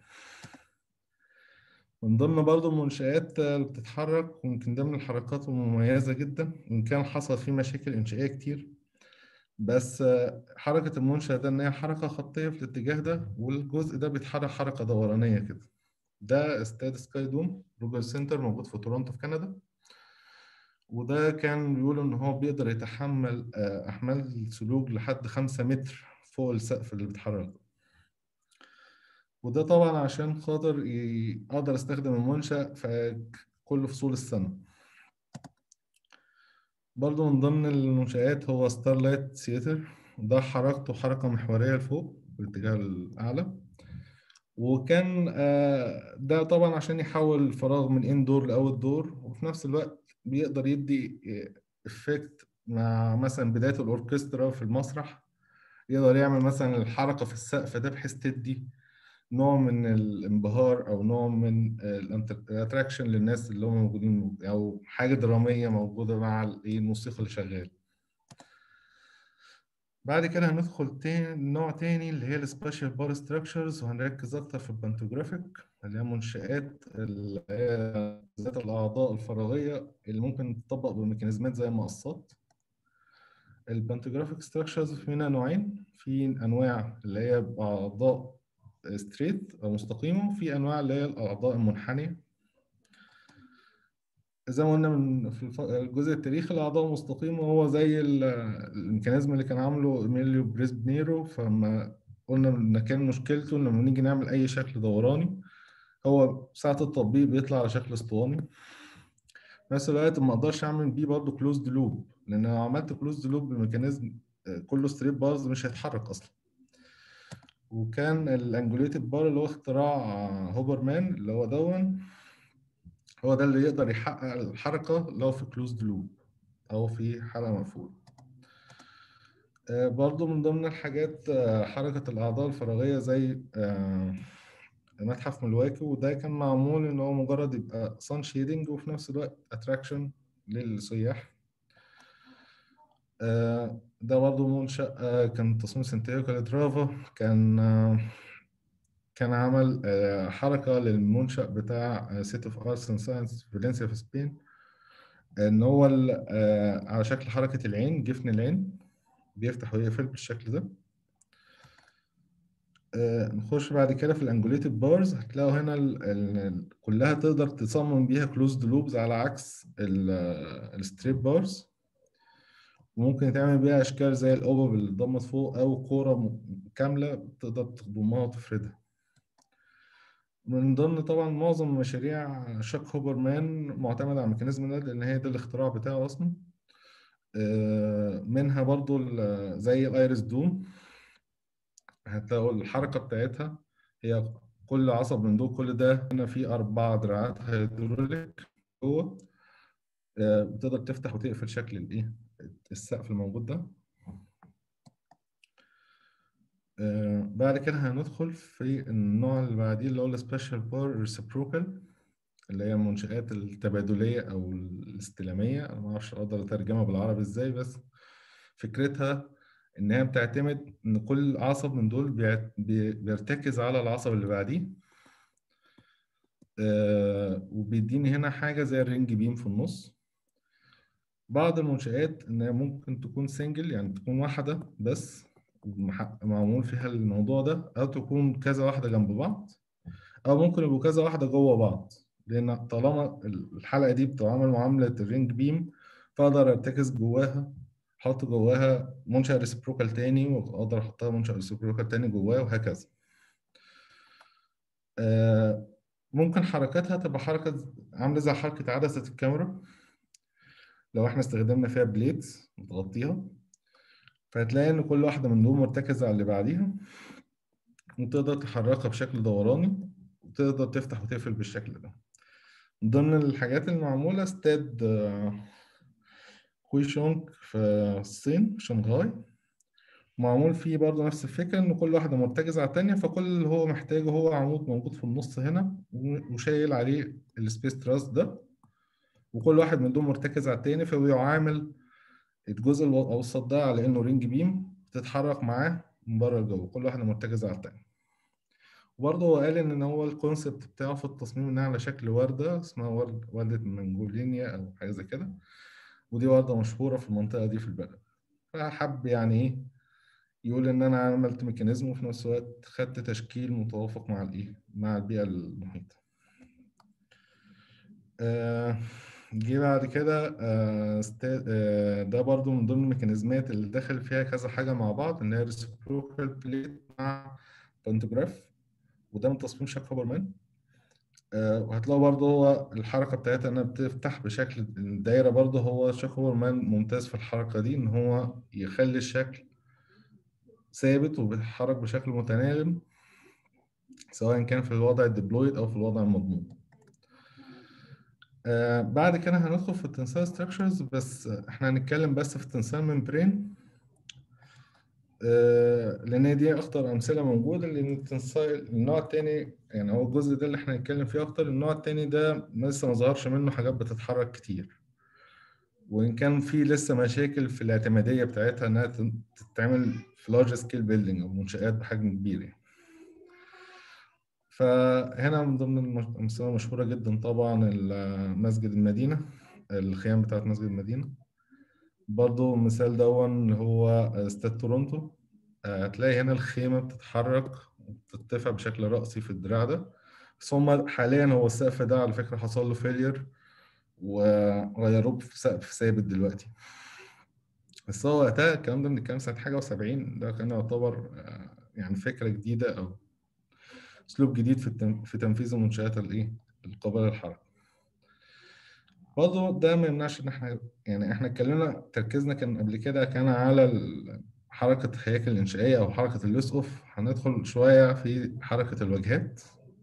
من ضمن برضو المنشآت اللي بتتحرك ويمكن ضمن الحركات المميزة جدا وإن كان حصل فيه مشاكل إنشائية كتير بس حركة المنشأ ده إن هي حركة خطية في الاتجاه ده والجزء ده بيتحرك حركة دورانية كده ده استاد سكاي دوم روجر سنتر موجود في تورونتو في كندا وده كان بيقولوا إن هو بيقدر يتحمل آه، أحمال سلوك لحد خمسة متر فوق السقف اللي بيتحرك ده وده طبعا عشان خاطر ي- اقدر استخدم المنشأ في كل فصول السنة برضو من ضمن المنشآت هو ستارلايت سيتر ده حركته حركة محورية لفوق بالاتجاه الأعلى وكان آه، ده طبعا عشان يحول الفراغ من اندور لاوت دور وفي نفس الوقت بيقدر يدي افكت مع مثلا بداية الأوركسترا في المسرح يقدر يعمل مثلا الحركة في السقف ده بحيث تدي نوع من الانبهار او نوع من الاتراكشن للناس اللي هم موجودين او حاجه دراميه موجوده مع ال- إيه الموسيقى اللي شغال بعد كده هندخل تاني نوع تاني اللي هي السبيشال بار ستراكشرز وهنركز اكتر في البانتوجرافيك اللي هي منشآت اللي هي ذات الأعضاء الفراغية اللي ممكن تطبق بميكانيزمات زي المقصات البانتوجرافيك ستراكشرز في منها نوعين في أنواع اللي هي أعضاء ستريت أو مستقيمة وفي أنواع اللي هي الأعضاء المنحنية زي ما قلنا من في الجزء التاريخي الأعضاء المستقيمة هو زي الميكانيزم اللي كان عامله إيميليو بريسبنيرو فما قلنا إن كان مشكلته إن لما نيجي نعمل أي شكل دوراني هو ساعة التطبيق بيطلع على شكل اسطواني في نفس الوقت ما اقدرش اعمل بيه برضه كلوزد لوب لان لو عملت كلوزد لوب بميكانيزم كله ستريب بارز مش هيتحرك اصلا وكان الانجوليتد بار اللي هو اختراع هوبرمان اللي هو دون هو ده اللي يقدر يحقق الحركة لو في كلوزد لوب أو في حالة مقفولة برضو من ضمن الحاجات حركة الأعضاء الفراغية زي متحف ملواكي وده كان معمول إن هو مجرد يبقى صن شيدنج وفي نفس الوقت أتراكشن للسياح ده برضو منشأ كان تصميم سانتياغو كاليترافا كان كان عمل حركة للمنشأ بتاع سيت اوف ارتس اند ساينس فالنسيا في سبين ان هو على شكل حركة العين جفن العين بيفتح ويقفل بالشكل ده نخش بعد كده في الانجوليتد بارز هتلاقوا هنا ال ال كلها تقدر تصمم بيها كلوزد لوبز على عكس الستريب بارز وممكن تعمل بيها اشكال زي الاوبب اللي اتضمت فوق او كوره كامله تقدر تضمها وتفردها من ضمن طبعا معظم مشاريع شاك هوبرمان معتمد على الميكانيزم ده لان هي ده الاختراع بتاعه اصلا منها برضو زي الايرس دوم هتلاقوا الحركه بتاعتها هي كل عصب من دول كل ده هنا فيه اربع دراعات هيدروليك جوه بتقدر تفتح وتقفل شكل الايه السقف الموجود ده آه بعد كده هندخل في النوع اللي بعديه اللي هو السبيشال بار ريسبروكال اللي هي المنشآت التبادلية أو الاستلامية أنا ما أعرفش أقدر أترجمها بالعربي إزاي بس فكرتها إن هي بتعتمد إن كل عصب من دول بيرتكز على العصب اللي بعديه آه وبيديني هنا حاجة زي الرينج بيم في النص بعض المنشآت إنها ممكن تكون سنجل يعني تكون واحدة بس معمول فيها الموضوع ده أو تكون كذا واحدة جنب بعض أو ممكن يبقوا كذا واحدة جوه بعض لأن طالما الحلقة دي بتعامل معاملة الرينج بيم فأقدر أرتكز جواها أحط جواها منشأ ريسبروكال تاني وأقدر أحطها منشأ ريسبروكال تاني جواها وهكذا. ممكن حركاتها تبقى حركة عاملة زي حركة عدسة الكاميرا لو احنا استخدمنا فيها بليدز متغطيها فهتلاقي ان كل واحدة من دول مرتكزة على اللي بعديها وتقدر تحركها بشكل دوراني وتقدر تفتح وتقفل بالشكل ده من ضمن الحاجات المعمولة استاد كويشونج في الصين في شنغهاي معمول فيه برضه نفس الفكرة إن كل واحدة مرتكزة على التانية فكل اللي هو محتاجه هو عمود موجود في النص هنا وشايل عليه السبيس تراس ده وكل واحد من دول مرتكز على التاني فبيعامل الجزء الأوسط ده على إنه رينج بيم بتتحرك معاه من بره لجوه كل واحدة مرتكزة على التانية وبرضه هو قال إن هو الكونسيبت بتاعه في التصميم إنها على شكل وردة اسمها ورد وردة منجولينيا أو حاجة زي كده ودي وردة مشهورة في المنطقة دي في البلد فحب يعني إيه يقول إن أنا عملت ميكانيزم وفي نفس الوقت خدت تشكيل متوافق مع الإيه مع البيئة المحيطة آه جه بعد كده آه آه ده برضو من ضمن الميكانيزمات اللي دخل فيها كذا حاجة مع بعض إن هي ريسبروكال بليت مع بانتوجراف وده من تصميم شاك هوبرمان آه وهتلاقوا برضه هو الحركة بتاعتها إنها بتفتح بشكل الدايرة برضه هو شاك هوبرمان ممتاز في الحركة دي إن هو يخلي الشكل ثابت وبيتحرك بشكل متناغم سواء كان في الوضع الديبلويد أو في الوضع المضمون. آه بعد كده هندخل في التنسايل ستراكشرز بس احنا هنتكلم بس في التنسايل ممبرين آه لان دي اخطر امثله موجوده لان التنسايل النوع الثاني يعني هو الجزء ده اللي احنا هنتكلم فيه اكتر النوع الثاني ده لسه ما ظهرش منه حاجات بتتحرك كتير وان كان في لسه مشاكل في الاعتماديه بتاعتها انها تتعمل في لارج سكيل بيلدينج او منشات بحجم كبير يعني. فهنا من ضمن الأمثلة المشهورة جدا طبعا مسجد المدينة الخيام بتاعت مسجد المدينة برضو مثال دون اللي هو استاد تورونتو هتلاقي هنا الخيمة بتتحرك وبترتفع بشكل رأسي في الدراع ده بس هم حاليا هو السقف ده على فكرة حصل له فيلير وغيروه في سقف ثابت دلوقتي بس هو وقتها الكلام ده بنتكلم سنة حاجة وسبعين ده كان يعتبر يعني فكرة جديدة أو أسلوب جديد في في تنفيذ المنشآت الإيه القابلة للحركة. برضه ده ما يمنعش إن إحنا يعني إحنا اتكلمنا تركيزنا كان قبل كده كان على حركة الهياكل الإنشائية أو حركة اللوس أوف هندخل شوية في حركة الواجهات.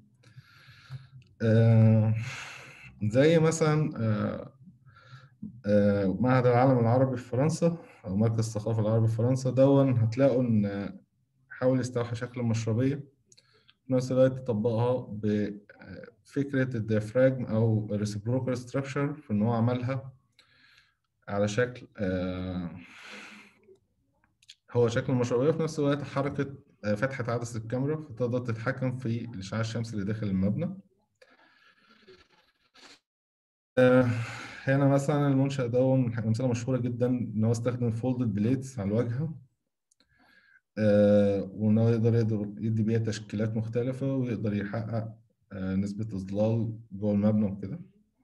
آه زي مثلا آه آه معهد العالم العربي في فرنسا أو مركز الثقافة العربي في فرنسا دون هتلاقوا إن حاول يستوحي شكل المشربية في نفس الوقت يطبقها بفكرة الديافراجم أو reciprocal structure في إن هو عملها على شكل آه هو شكل المشربية في نفس الوقت حركة آه فتحة عدسة الكاميرا فتقدر تتحكم في الإشعاع الشمسي اللي داخل المبنى آه هنا مثلا المنشأ ده من أمثلة مشهورة جدا إن هو استخدم فولدد بليتس على الواجهة آه وإن هو يقدر يقدر يدي بيها تشكيلات مختلفة ويقدر يحقق آه نسبة إظلال جوه المبنى وكده.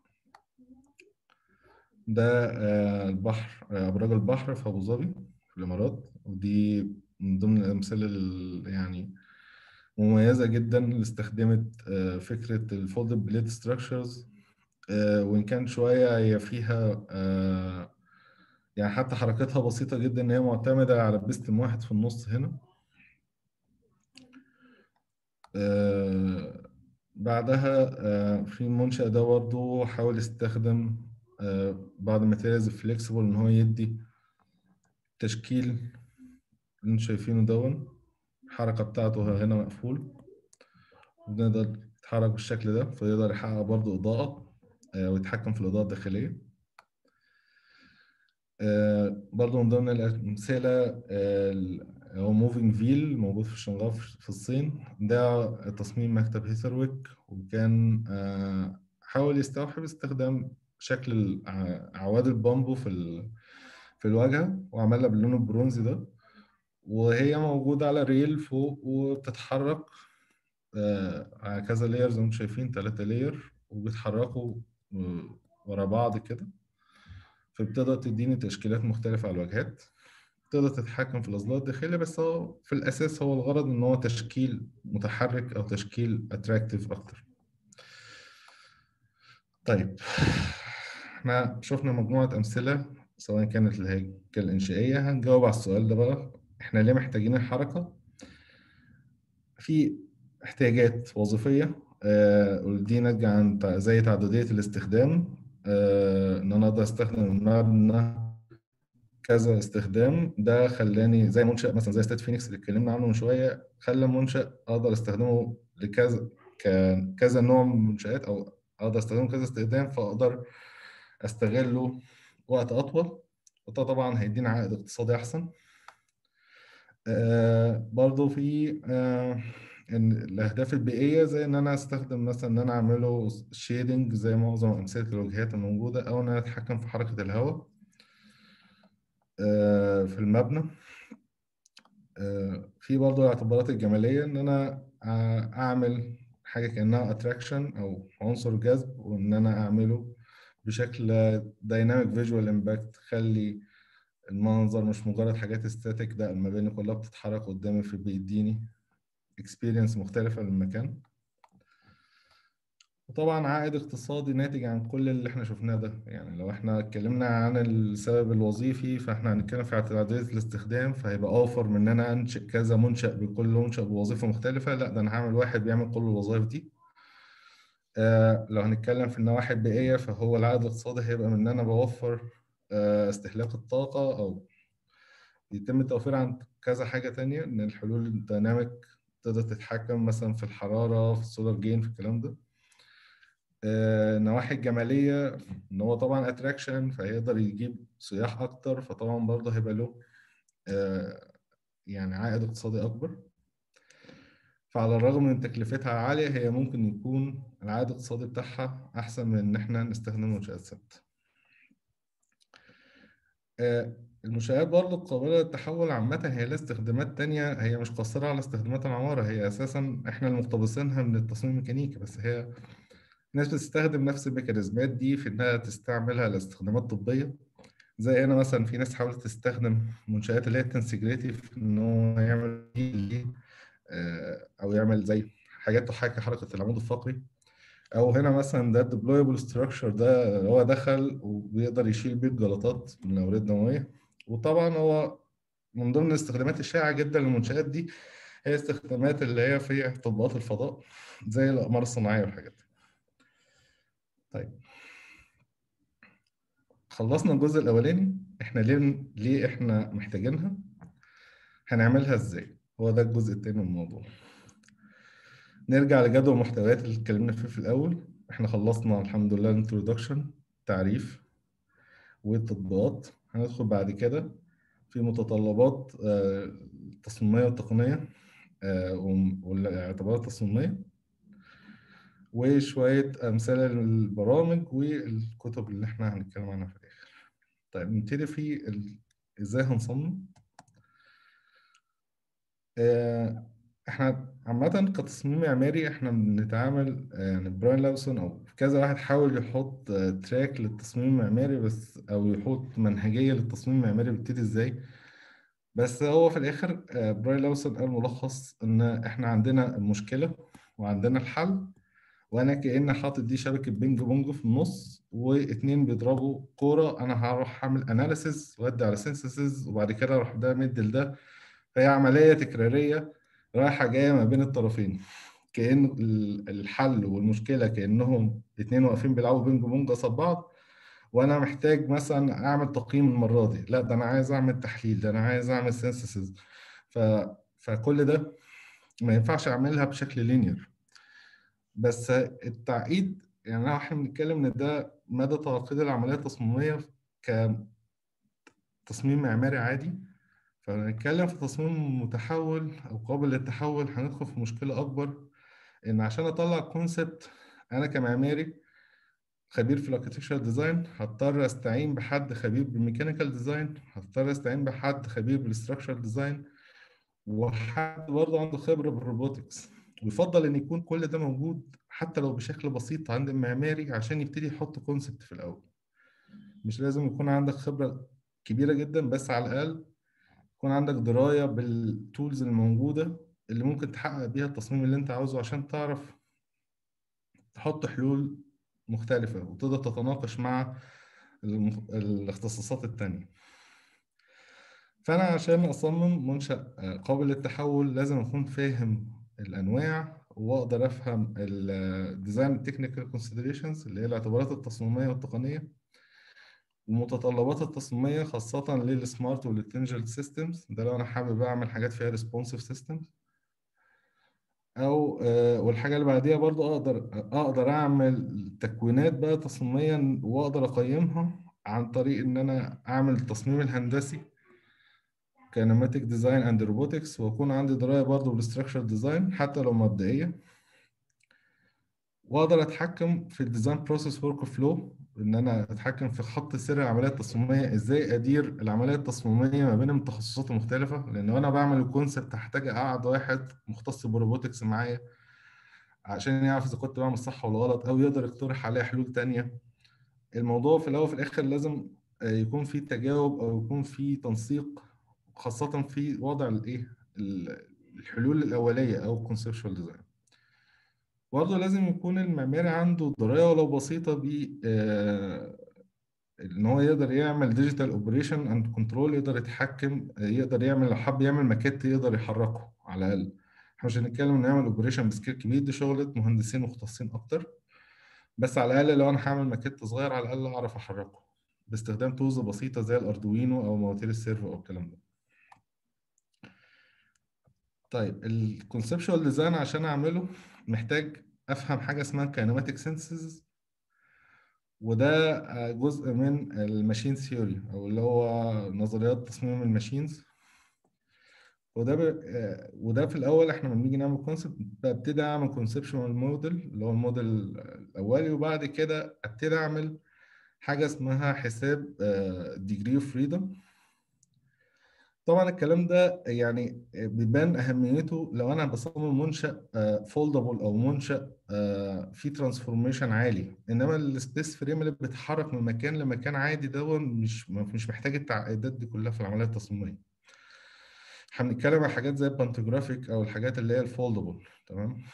ده آه البحر أبراج البحر في أبو ظبي في الإمارات ودي من ضمن الأمثلة يعني مميزة جدا اللي استخدمت فكرة الفولدد بليت ستراكشرز وإن كان شوية هي فيها يعني حتى حركتها بسيطة جدا إن هي معتمدة على بيستم واحد في النص هنا آه بعدها آه في المنشأ ده برضه حاول يستخدم آه بعض الماتيريالز فليكسبل إن هو يدي تشكيل اللي انتوا شايفينه دون الحركة بتاعته هنا مقفول بنقدر يتحرك بالشكل ده فيقدر يحقق برضه إضاءة ويتحكم في الإضاءة الداخلية آه برضه من ضمن الأمثلة آه هو موفينج فيل موجود في شنغاو في الصين ده تصميم مكتب هيثرويك وكان آه حاول يستوحي باستخدام شكل أعواد البامبو في في الواجهة وعملها باللون البرونزي ده وهي موجودة على ريل فوق وبتتحرك على كذا لاير زي ما انتم شايفين ثلاثة لاير وبيتحركوا ورا بعض كده فبتقدر تديني تشكيلات مختلفة على الواجهات تقدر تتحكم في الأظلال الداخلية بس هو في الأساس هو الغرض إن هو تشكيل متحرك أو تشكيل أتراكتيف أكتر. طيب احنا شفنا مجموعة أمثلة سواء كانت الهيكل الإنشائية هنجاوب على السؤال ده بقى احنا ليه محتاجين الحركة؟ في احتياجات وظيفية آه دي ناتجة عن زي تعددية الاستخدام آه ان انا اقدر استخدم المبنى كذا استخدام ده خلاني زي منشأ مثلا زي استاد فينيكس اللي اتكلمنا عنه من شوية خلى منشأ اقدر استخدمه لكذا كذا نوع من المنشآت او اقدر استخدمه كذا استخدام فاقدر استغله وقت اطول وده طبعا هيدينا عائد اقتصادي احسن آه برضو في آه ان الاهداف البيئيه زي ان انا استخدم مثلا ان انا اعمله شيدنج زي معظم امثله الوجهات الموجوده او ان انا اتحكم في حركه الهواء آه في المبنى في برضه الاعتبارات الجماليه ان انا اعمل حاجه كانها اتراكشن او عنصر جذب وان انا اعمله بشكل دايناميك فيجوال امباكت خلي المنظر مش مجرد حاجات استاتيك ده المباني كلها بتتحرك قدامي في بيديني اكسبيرينس مختلفة للمكان وطبعا عائد اقتصادي ناتج عن كل اللي احنا شفناه ده يعني لو احنا اتكلمنا عن السبب الوظيفي فاحنا هنتكلم في اعتمادية الاستخدام فهيبقى اوفر من ان انا انشئ كذا منشأ بكل منشأ بوظيفة مختلفة لا ده انا هعمل واحد بيعمل كل الوظائف دي آه لو هنتكلم في النواحي البيئية فهو العائد الاقتصادي هيبقى من ان انا بوفر آه استهلاك الطاقة او يتم التوفير عن كذا حاجة تانية ان الحلول الديناميك تقدر تتحكم مثلا في الحرارة في السولار جين في الكلام ده آه النواحي الجمالية ان هو طبعا اتراكشن فهيقدر يجيب سياح اكتر فطبعا برضه هيبقى له آه يعني عائد اقتصادي اكبر فعلى الرغم من تكلفتها عالية هي ممكن يكون العائد الاقتصادي بتاعها أحسن من إن إحنا نستخدم منشآت ثابتة. آه، المنشآت برضه قابلة للتحول عامة هي لها استخدامات تانية هي مش قاصرة على استخدامات العمارة هي أساسا إحنا المقتبسينها من التصميم الميكانيكي بس هي الناس بتستخدم نفس الميكانيزمات دي في إنها تستعملها لاستخدامات طبية زي هنا مثلا في ناس حاولت تستخدم منشآت اللي هي التنسجريتيف إنه يعمل آه، أو يعمل زي حاجات تحاكي حركة العمود الفقري او هنا مثلا ده الديبلويبل ستراكشر ده هو دخل وبيقدر يشيل بيه الجلطات من الاوردة الدمويه وطبعا هو من ضمن الاستخدامات الشائعه جدا للمنشات دي هي استخدامات اللي هي في تطبيقات الفضاء زي الاقمار الصناعيه والحاجات دي طيب خلصنا الجزء الاولاني احنا ليه ليه احنا محتاجينها هنعملها ازاي هو ده الجزء التاني من الموضوع نرجع لجدول المحتويات اللي اتكلمنا فيه في الأول احنا خلصنا الحمد لله الانترودكشن تعريف والتطبيقات هندخل بعد كده في متطلبات آه، التصميمية والتقنية آه، والاعتبارات التصميمية وشوية أمثلة للبرامج والكتب اللي احنا هنتكلم عنها في الآخر طيب نبتدي في ال... ازاي هنصمم آه، احنا عامة كتصميم معماري احنا بنتعامل يعني براين لاوسون او كذا واحد حاول يحط تراك للتصميم المعماري بس او يحط منهجية للتصميم المعماري بيبتدي ازاي بس هو في الاخر براين لاوسون قال ملخص ان احنا عندنا المشكلة وعندنا الحل وانا كأن حاطط دي شبكة بينج بونج في النص واتنين بيضربوا كورة انا هروح اعمل اناليسيز وادي على سينثيسيز وبعد كده اروح ده مد لده فهي عملية تكرارية رايحة جاية ما بين الطرفين كأن الحل والمشكلة كأنهم اتنين واقفين بيلعبوا بينج بونج قصاد بعض وأنا محتاج مثلا أعمل تقييم المرة دي لا ده أنا عايز أعمل تحليل ده أنا عايز أعمل سينثيسيز ف... فكل ده ما ينفعش أعملها بشكل لينير بس التعقيد يعني احنا بنتكلم ان ده مدى تعقيد العمليه التصميميه كتصميم معماري عادي فنتكلم في تصميم متحول او قابل للتحول هندخل في مشكله اكبر ان عشان اطلع كونسبت انا كمعماري خبير في الاركتكشر ديزاين هضطر استعين بحد خبير بالميكانيكال ديزاين هضطر استعين بحد خبير بالستراكشر ديزاين وحد برضه عنده خبره بالروبوتكس ويفضل ان يكون كل ده موجود حتى لو بشكل بسيط عند المعماري عشان يبتدي يحط كونسبت في الاول مش لازم يكون عندك خبره كبيره جدا بس على الاقل يكون عندك درايه بالتولز الموجوده اللي ممكن تحقق بيها التصميم اللي انت عاوزه عشان تعرف تحط حلول مختلفه وتقدر تتناقش مع الاختصاصات التانية فأنا عشان أصمم منشأ قابل للتحول لازم أكون فاهم الأنواع وأقدر أفهم الديزاين تكنيكال كونسيدريشنز اللي هي الاعتبارات التصميمية والتقنية ومتطلبات التصميمية خاصة للسمارت والانتليجنت سيستمز ده لو أنا حابب أعمل حاجات فيها ريسبونسيف سيستمز أو والحاجة اللي بعديها برضو أقدر أقدر أعمل تكوينات بقى تصميميا وأقدر أقيمها عن طريق إن أنا أعمل التصميم الهندسي كنماتيك ديزاين اند روبوتكس واكون عندي درايه برضه بالستراكشر ديزاين حتى لو مبدئيه واقدر اتحكم في الديزاين بروسيس ورك فلو ان انا اتحكم في خط سير العمليه التصميميه ازاي ادير العمليه التصميميه ما بين التخصصات المختلفه لان وانا بعمل الكونسبت هحتاج اقعد واحد مختص بالروبوتكس معايا عشان يعرف اذا كنت بعمل صح ولا غلط او يقدر يقترح عليا حلول تانية الموضوع في الاول وفي الاخر لازم يكون في تجاوب او يكون في تنسيق خاصة في وضع الايه الحلول الأولية أو conceptual ديزاين برضه لازم يكون المعماري عنده دراية ولو بسيطة ب إن هو يقدر يعمل ديجيتال اوبريشن اند كنترول يقدر يتحكم يقدر يعمل لو حب يعمل ماكيت يقدر يحركه على الأقل احنا مش هنتكلم إنه يعمل اوبريشن بسكيل كبير دي شغلة مهندسين مختصين أكتر بس على الأقل لو أنا هعمل ماكيت صغير على الأقل أعرف أحركه باستخدام تولز بسيطة زي الأردوينو أو مواتير السيرفو أو الكلام ده طيب الكونسبشوال ديزاين عشان اعمله محتاج افهم حاجه اسمها كاينماتيك سينسز وده جزء من الماشين ثيوري او اللي هو نظريات تصميم الماشينز وده ب... آه، وده في الاول احنا لما بنيجي نعمل كونسبت ببتدي اعمل كونسبشوال موديل اللي هو الموديل الاولي وبعد كده ابتدي اعمل حاجه اسمها حساب ديجري اوف فريدم طبعا الكلام ده يعني بيبان اهميته لو انا بصمم منشا فولدبل او منشا آه، فيه ترانسفورميشن عالي انما السبيس فريم اللي بيتحرك من مكان لمكان عادي ده مش مش محتاج التعقيدات دي كلها في العمليه التصميميه احنا بنتكلم عن حاجات زي البانتوجرافيك او الحاجات اللي هي الفولدبل تمام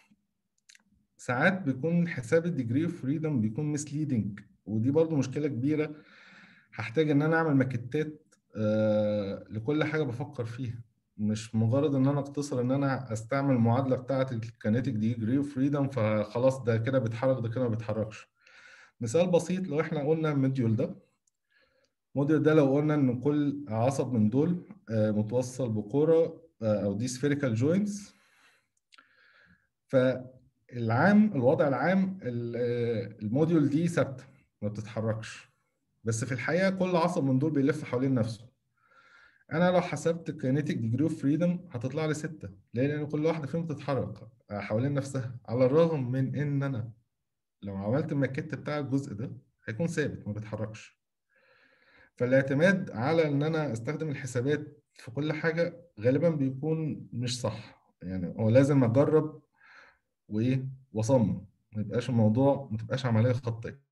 ساعات بيكون حساب الديجري اوف فريدم بيكون مسليدنج ودي برضو مشكله كبيره هحتاج ان انا اعمل ماكيتات آه لكل حاجه بفكر فيها مش مجرد ان انا اقتصر ان انا استعمل المعادله بتاعه الكينيتيك ديجري اوف فريدم فخلاص ده كده بيتحرك ده كده ما بيتحركش مثال بسيط لو احنا قلنا المديول ده الموديل ده لو قلنا ان كل عصب من دول آه، متوصل بكوره آه، او دي سفيريكال جوينتس فالعام الوضع العام ال- آه، الموديول دي ثابته ما بتتحركش بس في الحقيقه كل عصب من دول بيلف حوالين نفسه انا لو حسبت الكينيتيك ديجري اوف فريدم هتطلع لي ستة ليه لان كل واحده فيهم بتتحرك حوالين نفسها على الرغم من ان انا لو عملت الماكيت بتاع الجزء ده هيكون ثابت ما بيتحركش فالاعتماد على ان انا استخدم الحسابات في كل حاجه غالبا بيكون مش صح يعني هو لازم اجرب وايه واصمم ما يبقاش الموضوع ما تبقاش عمليه خطيه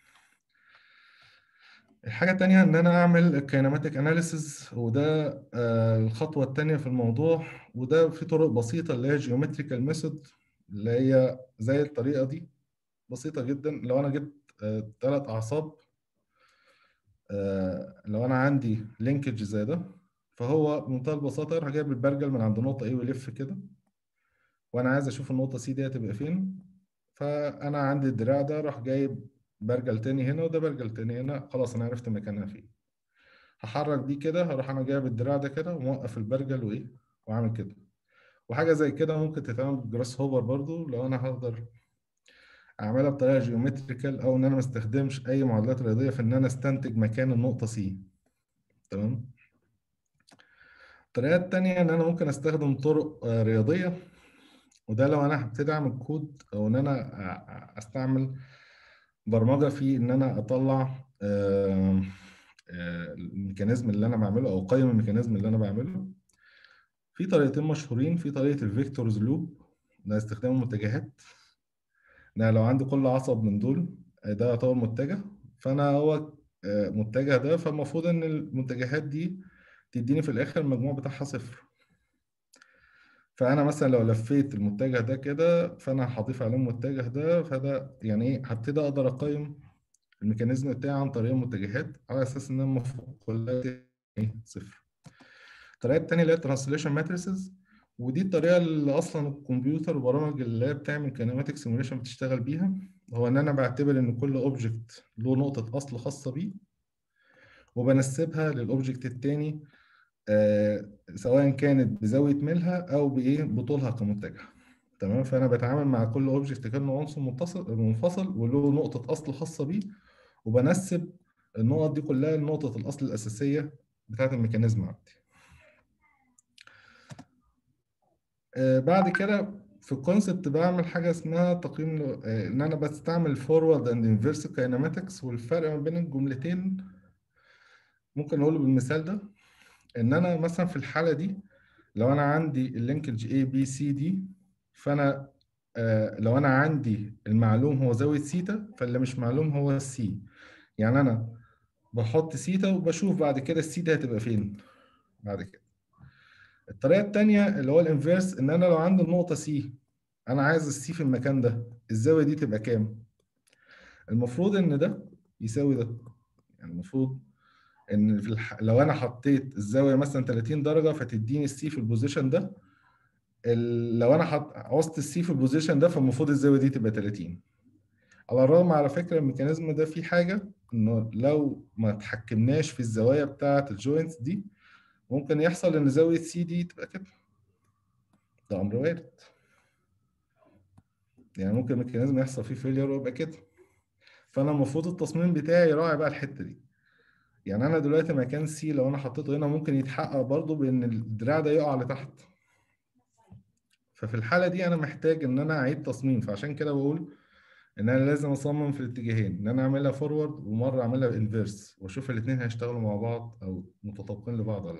الحاجة التانية إن أنا أعمل كينماتيك أناليسيز وده آه، الخطوة التانية في الموضوع وده في طرق بسيطة اللي هي جيومتريكال ميثود اللي هي زي الطريقة دي بسيطة جدا لو أنا جبت ثلاث أعصاب آه، لو أنا عندي لينكج زي ده فهو بمنتهى البساطة أروح جايب البرجل من عند نقطة A ويلف كده وأنا عايز أشوف النقطة C دي هتبقى فين فأنا عندي الدراع ده أروح جايب برجل تاني هنا وده برجل تاني هنا خلاص انا عرفت مكانها فين هحرك دي كده هروح انا جايب الدراع ده كده وموقف البرجل وايه واعمل كده وحاجه زي كده ممكن تتعمل بجراس هوبر برضو لو انا هقدر اعملها بطريقه جيومتريكال او ان انا ما استخدمش اي معادلات رياضيه في ان انا استنتج مكان النقطه سي تمام الطريقه التانية ان انا ممكن استخدم طرق آه، رياضيه وده لو انا هبتدي اعمل كود او ان انا أ- استعمل برمجه في ان انا اطلع آه، آه، الميكانيزم اللي انا بعمله او اقيم الميكانيزم اللي انا بعمله في طريقتين مشهورين في طريقه الفيكتورز لوب ده استخدام المتجهات ده لو عندي كل عصب من دول آه، ده يعتبر متجه فانا هو آه، متجه ده فالمفروض ان المتجهات دي تديني في الاخر المجموع بتاعها صفر فانا مثلا لو لفيت المتجه ده كده فانا هضيف عليه المتجه ده فده يعني ايه هبتدي اقدر اقيم الميكانيزم بتاعي عن طريق المتجهات على اساس ان المفروض كلها ايه صفر الطريقه الثانيه اللي هي ترانسليشن ماتريسز ودي الطريقه اللي اصلا الكمبيوتر وبرامج اللي هي بتعمل كينيماتيك سيموليشن بتشتغل بيها هو ان انا بعتبر ان كل اوبجكت له نقطه اصل خاصه بيه وبنسبها للاوبجكت الثاني آه سواء كانت بزاويه ميلها او بايه بطولها كمتجه تمام فانا بتعامل مع كل اوبجكت كانه عنصر متصل منفصل وله نقطه اصل خاصه بيه وبنسب النقط دي كلها لنقطه الاصل الاساسيه بتاعه الميكانيزم عندي آه بعد كده في الكونسبت بعمل حاجه اسمها تقييم آه ان انا بستعمل فورورد اند انفيرس كايناماتكس والفرق ما بين الجملتين ممكن نقوله بالمثال ده ان انا مثلا في الحاله دي لو انا عندي اللينكج A B C D فانا آه لو انا عندي المعلوم هو زاويه سيتا فاللي مش معلوم هو السي يعني انا بحط سيتا وبشوف بعد كده السي دي هتبقى فين بعد كده الطريقه الثانيه اللي هو الانفيرس ان انا لو عندي النقطه سي انا عايز السي في المكان ده الزاويه دي تبقى كام المفروض ان ده يساوي ده يعني المفروض ان في الح... لو انا حطيت الزاويه مثلا 30 درجه فتديني السي في البوزيشن ده ال... لو انا حط عوزت السي في البوزيشن ده فالمفروض الزاويه دي تبقى 30 على الرغم على فكره الميكانيزم ده فيه حاجه انه لو ما تحكمناش في الزوايا بتاعه الجوينتس دي ممكن يحصل ان زاويه سي دي تبقى كده ده امر وارد يعني ممكن الميكانيزم يحصل فيه فيلير ويبقى كده فانا المفروض التصميم بتاعي يراعي بقى الحته دي يعني انا دلوقتي مكان سي لو انا حطيته هنا ممكن يتحقق برضو بان الدراع ده يقع لتحت ففي الحاله دي انا محتاج ان انا اعيد تصميم فعشان كده بقول ان انا لازم اصمم في الاتجاهين ان انا اعملها فورورد ومره اعملها انفيرس واشوف الاثنين هيشتغلوا مع بعض او متطابقين لبعض ولا لا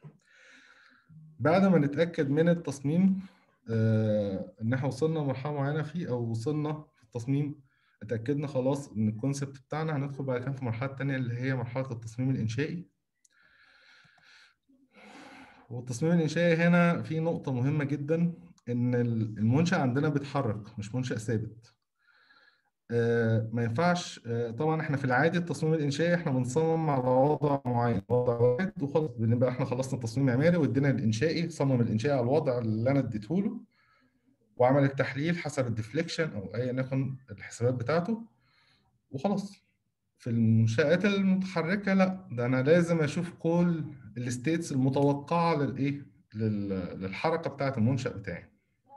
بعد ما نتاكد من التصميم آه ان احنا وصلنا لمرحله معينه فيه او وصلنا في التصميم اتاكدنا خلاص ان الكونسبت بتاعنا هندخل بعد كده في المرحله الثانيه اللي هي مرحله التصميم الانشائي والتصميم الانشائي هنا في نقطه مهمه جدا ان المنشا عندنا بيتحرك مش منشا ثابت آه ما ينفعش آه طبعا احنا في العادي التصميم الانشائي احنا بنصمم على وضع معين وضع واحد وخلاص بنبقى احنا خلصنا التصميم معماري وادينا الانشائي صمم الانشائي على الوضع اللي انا اديته له وعمل التحليل حسب الديفليكشن او ايا يكن الحسابات بتاعته وخلاص في المنشآت المتحركة لا ده أنا لازم أشوف كل الستيتس المتوقعة للإيه؟ للحركة بتاعة المنشأ بتاعي.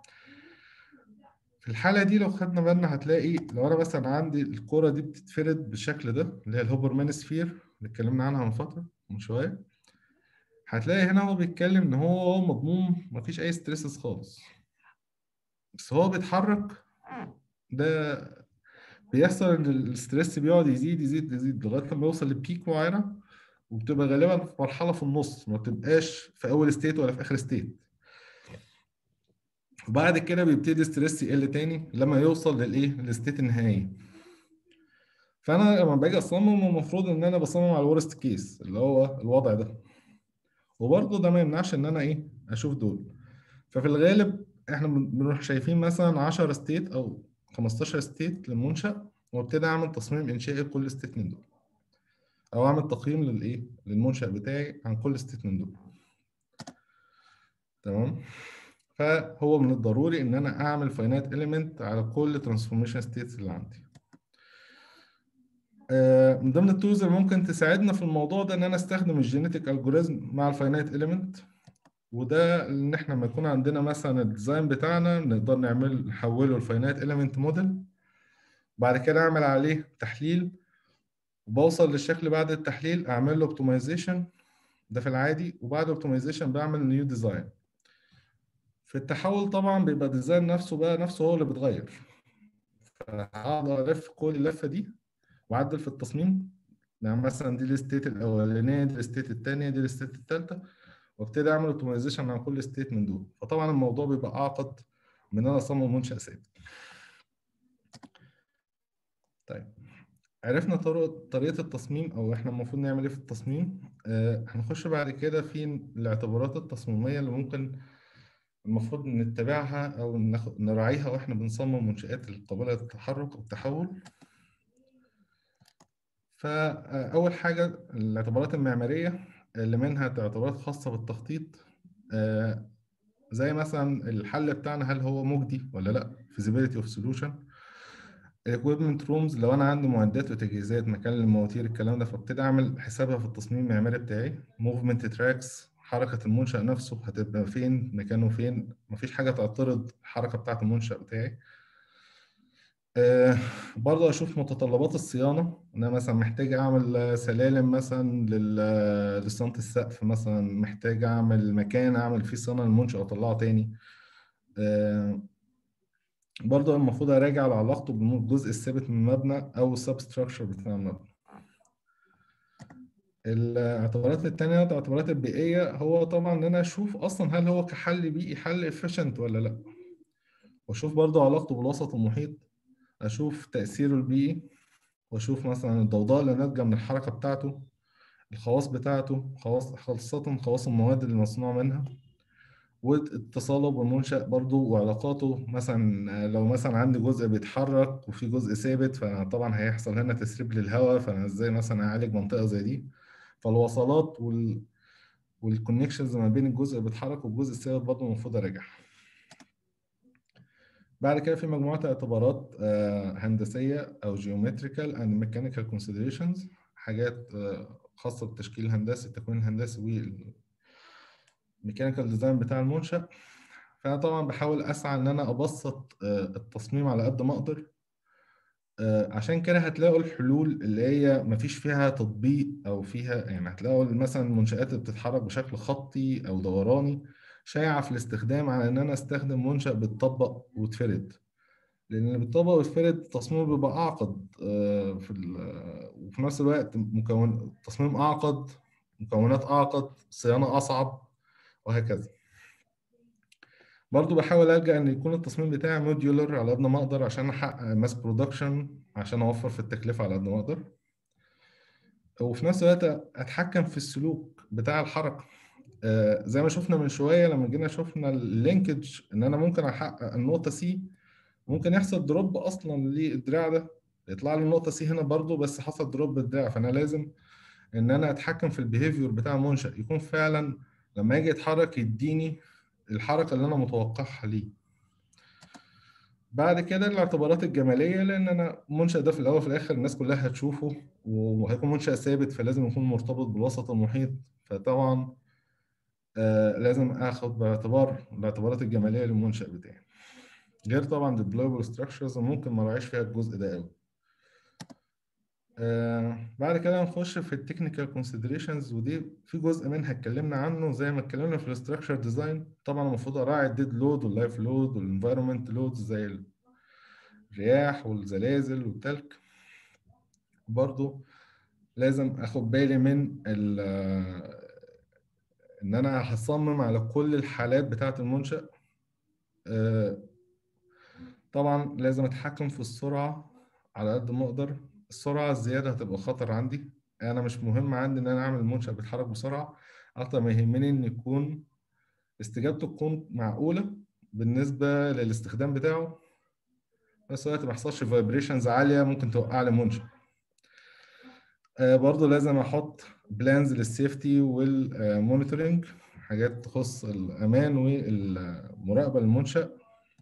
في الحالة دي لو خدنا بالنا هتلاقي لو أنا مثلا عندي الكرة دي بتتفرد بالشكل ده اللي هي الهوبرمان سفير اللي اتكلمنا عنها من فترة من شوية هتلاقي هنا هو بيتكلم إن هو مضمون مفيش أي ستريسز خالص. بس هو بيتحرك ده بيحصل ان الستريس بيقعد يزيد يزيد يزيد لغايه لما يوصل لبيك معينه وبتبقى غالبا في مرحله في النص ما بتبقاش في اول ستيت ولا في اخر ستيت وبعد كده بيبتدي الستريس يقل تاني لما يوصل للايه للستيت النهائي فانا لما باجي اصمم المفروض ان انا بصمم على الورست كيس اللي هو الوضع ده وبرضه ده ما يمنعش ان انا ايه اشوف دول ففي الغالب احنا بنروح شايفين مثلا 10 ستيت او 15 ستيت للمنشأ وابتدي اعمل تصميم انشائي لكل ستيت من دول او اعمل تقييم للايه للمنشأ بتاعي عن كل ستيت من دول تمام فهو من الضروري ان انا اعمل فاينات اليمنت على كل ترانسفورميشن ستيتس اللي عندي من ضمن التولز اللي ممكن تساعدنا في الموضوع ده ان انا استخدم الجينيتك الجوريزم مع الفاينات اليمنت وده ان احنا لما يكون عندنا مثلا الديزاين بتاعنا نقدر نعمل نحوله لفاينات اليمنت موديل بعد كده اعمل عليه تحليل وبوصل للشكل بعد التحليل اعمل له اوبتمايزيشن ده في العادي وبعد اوبتمايزيشن بعمل نيو ديزاين في التحول طبعا بيبقى الديزاين نفسه بقى نفسه هو اللي بيتغير فهقعد الف كل اللفه دي واعدل في التصميم يعني مثلا دي الستيت الاولانيه دي الستيت الثانيه دي الستيت الثالثه وابتدي اعمل اوبتمايزيشن على كل ستيت من دول فطبعا الموضوع بيبقى اعقد من ان انا اصمم منشا ثابت طيب عرفنا طرق طريقه التصميم او احنا المفروض نعمل ايه في التصميم آه هنخش بعد كده في الاعتبارات التصميميه اللي ممكن المفروض نتبعها او نراعيها واحنا بنصمم منشآت القابله للتحرك او التحول فاول حاجه الاعتبارات المعماريه اللي منها اعتبارات خاصة بالتخطيط آه زي مثلا الحل بتاعنا هل هو مجدي ولا لا feasibility of solution equipment rooms لو انا عندي معدات وتجهيزات مكان للمواتير الكلام ده فابتدي اعمل حسابها في التصميم المعماري بتاعي movement tracks حركة المنشأ نفسه هتبقى فين مكانه فين مفيش حاجة تعترض الحركة بتاعة المنشأ بتاعي أه برضه اشوف متطلبات الصيانه انا مثلا محتاج اعمل سلالم مثلا لصيانه السقف مثلا محتاج اعمل مكان اعمل فيه صيانه للمنشأ واطلعه تاني أه برضه المفروض اراجع على علاقته بالجزء الثابت من المبنى او السبستراكشر بتاع المبنى الاعتبارات التانية الاعتبارات البيئية هو طبعا ان انا اشوف اصلا هل هو كحل بيئي حل efficient ولا لا واشوف برضه علاقته بالوسط المحيط اشوف تاثيره البيئي واشوف مثلا الضوضاء اللي ناتجه من الحركه بتاعته الخواص بتاعته خواص خاصه خواص المواد اللي مصنوع منها واتصاله بالمنشأ برضو وعلاقاته مثلا لو مثلا عندي جزء بيتحرك وفي جزء ثابت فطبعا هيحصل هنا تسريب للهواء فانا ازاي مثلا اعالج منطقه زي دي فالوصلات وال والكونكشنز ما بين الجزء اللي بيتحرك والجزء الثابت برضه المفروض اراجعها بعد كده في مجموعة اعتبارات هندسية أو geometrical and mechanical considerations حاجات خاصة بالتشكيل الهندسي التكوين الهندسي والميكانيكال ديزاين بتاع المنشأ فأنا طبعا بحاول أسعى إن أنا أبسط التصميم على قد ما أقدر آه، عشان كده هتلاقوا الحلول اللي هي مفيش فيها تطبيق او فيها يعني هتلاقوا مثلا المنشآت اللي بتتحرك بشكل خطي او دوراني شائعة في الاستخدام على ان انا استخدم منشأ بيتطبق ويتفرد لان اللي بيتطبق ويتفرد تصميمه بيبقى اعقد آه، في ال- وفي نفس الوقت مكون تصميم اعقد مكونات اعقد صيانة اصعب وهكذا برضو بحاول ألجأ إن يكون التصميم بتاعي موديولر على قد ما أقدر عشان أحقق ماس برودكشن عشان أوفر في التكلفة على قد ما أقدر وفي نفس الوقت أتحكم في السلوك بتاع الحركة آه، زي ما شفنا من شوية لما جينا شفنا اللينكج إن أنا ممكن أحقق النقطة سي ممكن يحصل دروب أصلا للدراع ده يطلع لي النقطة سي هنا برضو بس حصل دروب بالدراع فأنا لازم إن أنا أتحكم في البيهيفير بتاع المنشأ يكون فعلا لما يجي يتحرك يديني الحركة اللي أنا متوقعها ليه بعد كده الاعتبارات الجمالية لأن أنا المنشأ ده في الأول وفي الآخر الناس كلها هتشوفه وهيكون منشأ ثابت فلازم يكون مرتبط بالوسط المحيط فطبعا آه لازم آخد باعتبار الاعتبارات الجمالية للمنشأ بتاعي غير طبعا deployable structures ممكن ما راعيش فيها الجزء ده قوي آه بعد كده نخش في التكنيكال كونسيدريشنز ودي في جزء منها اتكلمنا عنه زي ما اتكلمنا في الاستراكشر ديزاين طبعا المفروض اراعي الديد لود واللايف لود والانفايرمنت لود زي الرياح والزلازل والتلج برضو لازم اخد بالي من ال ان انا هصمم على كل الحالات بتاعه المنشأ آه طبعا لازم اتحكم في السرعة على قد ما اقدر السرعة الزيادة هتبقى خطر عندي انا مش مهم عندي ان انا اعمل المنشأ بيتحرك بسرعة اكتر ما يهمني ان يكون استجابته تكون معقولة بالنسبة للاستخدام بتاعه في نفس الوقت ما يحصلش فايبريشنز عالية ممكن توقع لي منشأ آه برضه لازم احط بلانز للسيفتي والمونيتورنج حاجات تخص الامان والمراقبة للمنشأ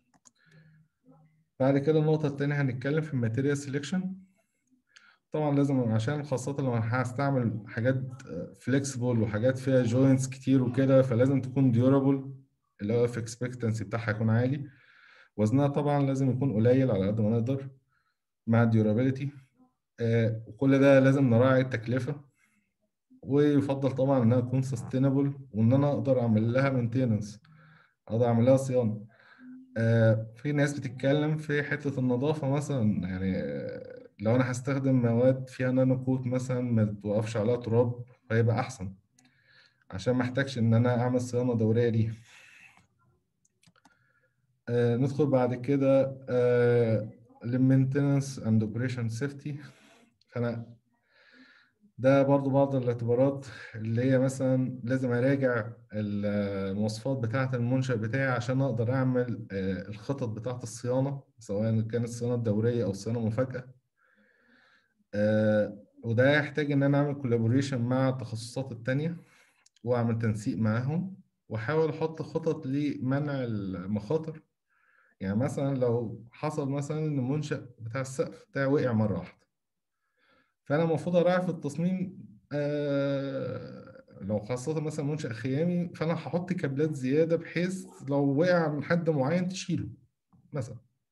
بعد كده النقطة التانية هنتكلم في الماتيريال سيلكشن طبعا لازم عشان خاصة لو انا هستعمل حاجات فليكسبل وحاجات فيها جوينتس كتير وكده فلازم تكون ديورابل اللي هو في اكسبكتنسي بتاعها يكون عالي وزنها طبعا لازم يكون قليل على قد ما نقدر مع الديورابيلتي آه وكل ده لازم نراعي التكلفة ويفضل طبعا انها تكون سستينبل وان انا اقدر اعمل لها مينتيننس اقدر اعمل لها صيانة آه في ناس بتتكلم في حتة النظافة مثلا يعني لو انا هستخدم مواد فيها نانو كوت مثلا ما توقفش عليها تراب فيبقى احسن عشان ما احتاجش ان انا اعمل صيانه دوريه ليها آه ندخل بعد كده آه للمينتنس اند اوبريشن سيفتي فانا ده برضو بعض الاعتبارات اللي هي مثلا لازم اراجع المواصفات بتاعه المنشأ بتاعي عشان اقدر اعمل آه الخطط بتاعه الصيانه سواء كانت الصيانه الدوريه او الصيانه مفاجاه آه وده يحتاج ان انا اعمل كولابوريشن مع التخصصات التانية واعمل تنسيق معاهم واحاول احط خطط لمنع المخاطر يعني مثلا لو حصل مثلا ان المنشأ بتاع السقف بتاعي وقع مرة واحدة فانا المفروض اراعي في التصميم آه لو خاصة مثلا منشأ خيامي فانا هحط كابلات زيادة بحيث لو وقع من حد معين تشيله مثلا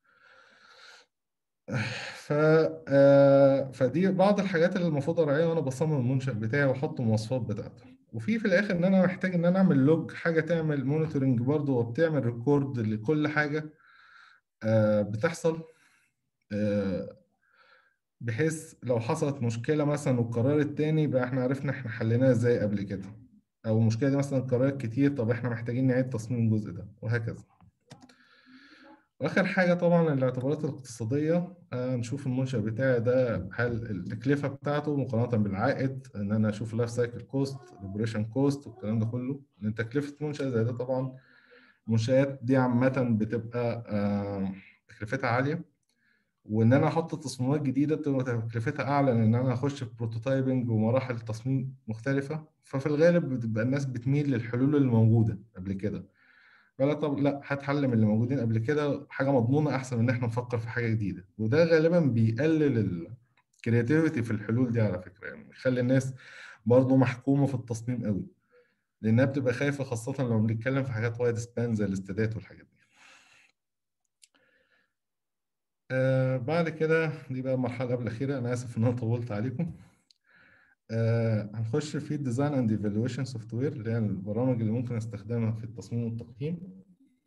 ف آه فدي بعض الحاجات اللي المفروض اراعيها وانا بصمم المنشأ بتاعي واحط المواصفات بتاعته وفي في الاخر ان انا محتاج ان انا اعمل لوج حاجه تعمل مونيتورنج برضه وبتعمل ريكورد لكل حاجه آه بتحصل آه بحيث لو حصلت مشكله مثلا والقرار التاني يبقى احنا عرفنا احنا حليناها ازاي قبل كده او المشكله دي مثلا قرارات كتير طب احنا محتاجين نعيد تصميم الجزء ده وهكذا واخر حاجه طبعا الاعتبارات الاقتصاديه آه نشوف المنشأ بتاعي ده هل التكلفه بتاعته مقارنه بالعائد ان انا اشوف اللايف سايكل كوست الاوبريشن كوست والكلام ده كله لان تكلفه منشأ زي ده طبعا المنشآت دي عامه بتبقى آه تكلفتها عاليه وان انا احط تصميمات جديده بتبقى تكلفتها اعلى لان انا اخش في بروتوتايبنج ومراحل تصميم مختلفه ففي الغالب بتبقى الناس بتميل للحلول الموجوده قبل كده فلا طب لا هات حل من اللي موجودين قبل كده حاجه مضمونه احسن من ان احنا نفكر في حاجه جديده وده غالبا بيقلل الكرياتيفيتي في الحلول دي على فكره يعني بيخلي الناس برضه محكومه في التصميم قوي لانها بتبقى خايفه خاصه لو بنتكلم في حاجات وايد سبان زي الاستادات والحاجات دي آه بعد كده دي بقى المرحلة قبل الأخيرة أنا آسف إن أنا طولت عليكم آه هنخش في الديزاين اند ايفالويشن سوفت وير اللي هي البرامج اللي ممكن استخدمها في التصميم والتقييم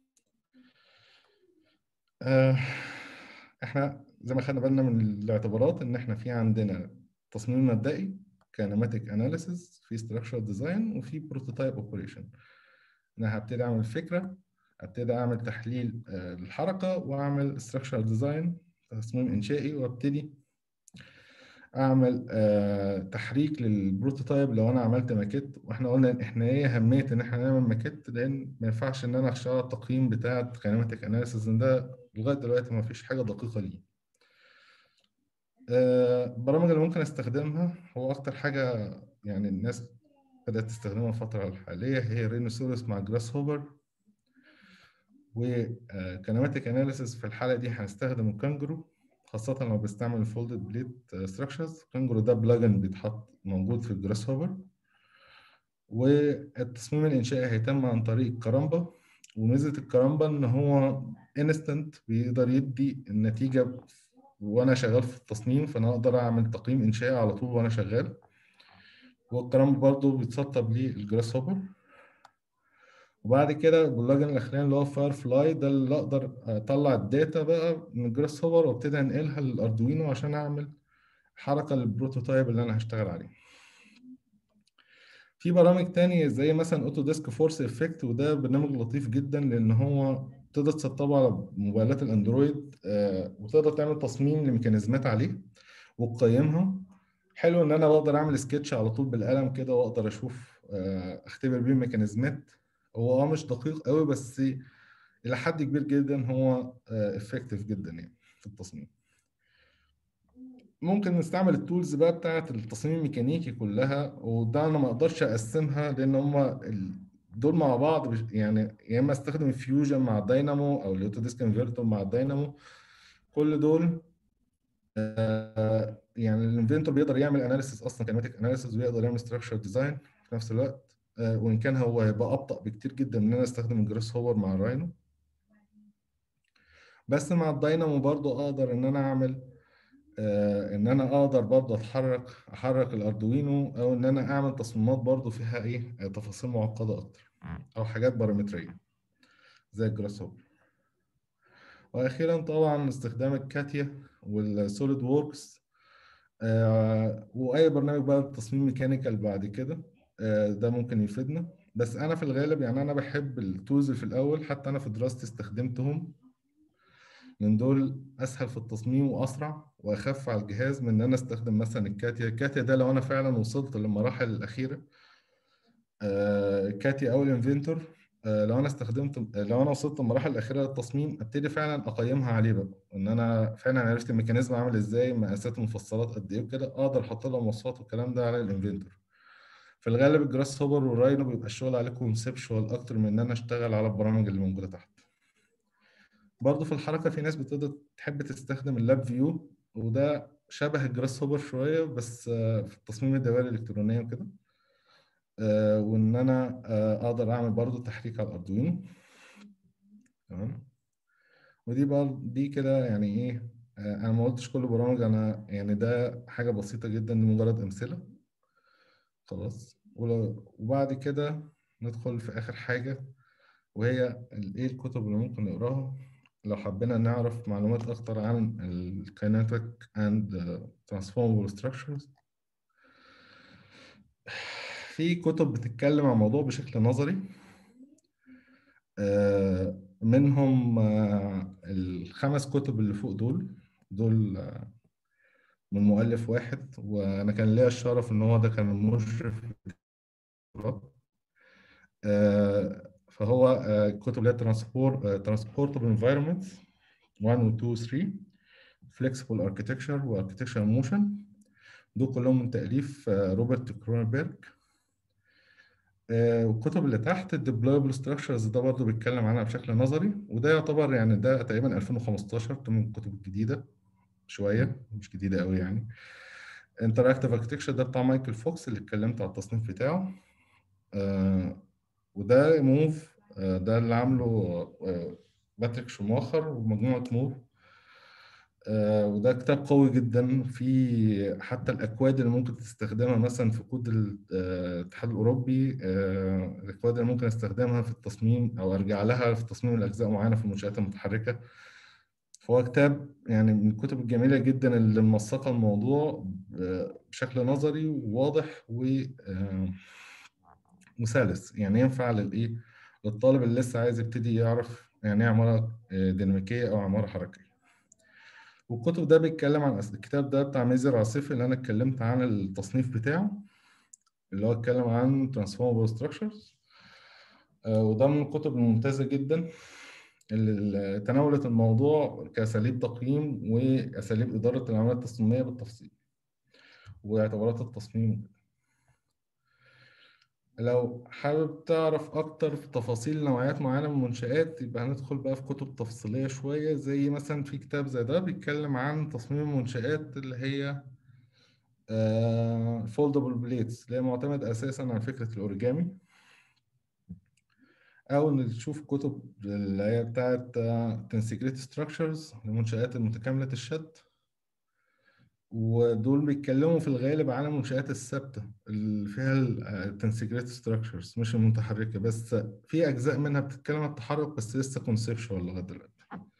آه احنا زي ما خدنا بالنا من الاعتبارات ان احنا في عندنا تصميم مبدئي كينماتيك اناليسيس في ستراكشر ديزاين وفي بروتوتايب اوبريشن انا هبتدي اعمل فكره ابتدي اعمل تحليل آه الحركه واعمل ستراكشر ديزاين تصميم انشائي وابتدي اعمل آه تحريك للبروتوتايب لو انا عملت ماكيت واحنا قلنا ان احنا ايه اهميه ان احنا نعمل ماكيت لان ما ينفعش ان انا اشتغل التقييم بتاع كينماتيك اناليسيس ده لغايه دلوقتي ما فيش حاجه دقيقه ليه آه البرامج اللي ممكن استخدمها هو اكتر حاجه يعني الناس بدات تستخدمها الفتره الحاليه هي رينوسورس مع جراس هوبر وكينماتيك اناليسيس في الحاله دي هنستخدم الكانجرو خاصة لو بستعمل فولدد بليت ستراكشرز كانجرو ده بلجن بيتحط موجود في الجراس هوبر والتصميم الإنشائي هيتم عن طريق كرامبا وميزة الكرامبا إن هو انستنت بيقدر يدي النتيجة وأنا شغال في التصميم فأنا أقدر أعمل تقييم إنشائي على طول وأنا شغال والكرامبا برضه بيتسطب لي الجراس هوبر وبعد كده البلجن الاخراني اللي هو فاير فلاي ده اللي اقدر اطلع الداتا بقى من الجراس هوبر وابتدي انقلها للاردوينو عشان اعمل حركه للبروتوتايب اللي انا هشتغل عليه في برامج تانية زي مثلا اوتو ديسك فورس افكت وده برنامج لطيف جدا لان هو تقدر تسطبه على موبايلات الاندرويد آه وتقدر تعمل تصميم لميكانيزمات عليه وتقيمها حلو ان انا بقدر اعمل سكتش على طول بالقلم كده واقدر اشوف آه اختبر بيه الميكانيزمات هو اه مش دقيق قوي بس الى حد كبير جدا هو افكتيف جدا يعني في التصميم ممكن نستعمل التولز بقى بتاعه التصميم الميكانيكي كلها وده انا ما اقدرش اقسمها لان هم دول مع بعض يعني يا اما استخدم فيوجن مع داينامو او الاوتو ديسك انفرتور مع داينامو كل دول يعني الانفنتور بيقدر يعمل اناليسيس اصلا كينماتيك اناليسيس ويقدر يعمل ستراكشر ديزاين في نفس الوقت وان كان هو هيبقى ابطا بكتير جدا من ان انا استخدم الجراس هوبر مع الراينو بس مع الداينامو برضو اقدر ان انا اعمل آه ان انا اقدر برضو اتحرك احرك الاردوينو او ان انا اعمل تصميمات برضو فيها ايه تفاصيل معقده اكتر او حاجات بارامتريه زي الجراس هوبر واخيرا طبعا استخدام الكاتيا والسوليد ووركس آه واي برنامج بقى تصميم ميكانيكال بعد كده ده ممكن يفيدنا بس انا في الغالب يعني انا بحب التولز في الاول حتى انا في دراستي استخدمتهم لان دول اسهل في التصميم واسرع واخف على الجهاز من ان انا استخدم مثلا الكاتيا الكاتيا ده لو انا فعلا وصلت للمراحل الاخيره كاتيا او الانفنتور لو انا استخدمت لو انا وصلت للمراحل الاخيره للتصميم ابتدي فعلا اقيمها عليه بقى ان انا فعلا عرفت الميكانيزم عامل ازاي مقاسات المفصلات قد ايه وكده اقدر احط لها مواصفات والكلام ده على الانفنتور في الغالب الجراس هوبر والراينو بيبقى الشغل عليه كونسبشوال اكتر من ان انا اشتغل على البرامج اللي موجوده تحت برضه في الحركه في ناس بتقدر تحب تستخدم اللاب فيو وده شبه الجراس هوبر شويه بس في التصميم الدوائر الالكترونيه وكده وان انا اقدر اعمل برضه تحريك على الاردوينو تمام ودي بقى دي كده يعني ايه انا ما قلتش كل برامج انا يعني ده حاجه بسيطه جدا دي مجرد امثله خلاص وبعد كده ندخل في آخر حاجة وهي إيه الكتب اللي ممكن نقراها لو حبينا نعرف معلومات أكتر عن ال Kinetic and Transformable Structures في كتب بتتكلم عن الموضوع بشكل نظري منهم الخمس كتب اللي فوق دول دول من مؤلف واحد وانا كان ليا الشرف ان هو ده كان المشرف فهو كتب اللي هي ترانسبورت ترانسبورتبل انفايرمنت 1 و 2 و 3 فليكسبل اركتكتشر واركتكتشر موشن دول كلهم من تاليف روبرت كرونبرج والكتب اللي تحت الديبلويبل ستراكشرز ده برضه بيتكلم عنها بشكل نظري وده يعتبر يعني ده تقريبا 2015 من الكتب الجديده شويه مش جديده قوي يعني انتراكتيف اركتكشر ده بتاع مايكل فوكس اللي اتكلمت على التصنيف بتاعه آه وده موف آه ده اللي عامله آه باتريك شوماخر ومجموعه موف آه، وده كتاب قوي جدا في حتى الاكواد اللي ممكن تستخدمها مثلا في كود ال- آه، الاتحاد الاوروبي آه، الاكواد اللي ممكن استخدمها في التصميم او ارجع لها في تصميم الاجزاء معينه في المنشات المتحركه فهو كتاب يعني من الكتب الجميله جدا اللي منسقه الموضوع ب- بشكل نظري وواضح و آه، وسلس يعني ينفع للايه للطالب اللي لسه عايز يبتدي يعرف يعني ايه عماره آه، ديناميكيه او عماره حركيه والكتب ده بيتكلم عن أصل الكتاب ده بتاع ميزر عاصفي اللي انا اتكلمت عن التصنيف بتاعه اللي هو اتكلم عن transformable structures آه، وده من الكتب الممتازة جدا اللي تناولت الموضوع كأساليب تقييم وأساليب إدارة العملية التصميمية بالتفصيل واعتبارات التصميم لو حابب تعرف أكتر في تفاصيل نوعيات معينة من المنشآت يبقى هندخل بقى في كتب تفصيلية شوية زي مثلا في كتاب زي ده بيتكلم عن تصميم المنشآت اللي هي فولدبل بليتس اللي هي معتمد أساسا على فكرة الأوريجامي أو نشوف كتب اللي هي بتاعت تنسيجريت ستراكشرز المنشآت المتكاملة الشد ودول بيتكلموا في الغالب عن المنشآت الثابتة اللي فيها التنسيجريت ستراكشرز مش المتحركة بس في أجزاء منها بتتكلم عن التحرك بس لسه كونسبشوال لغاية دلوقتي.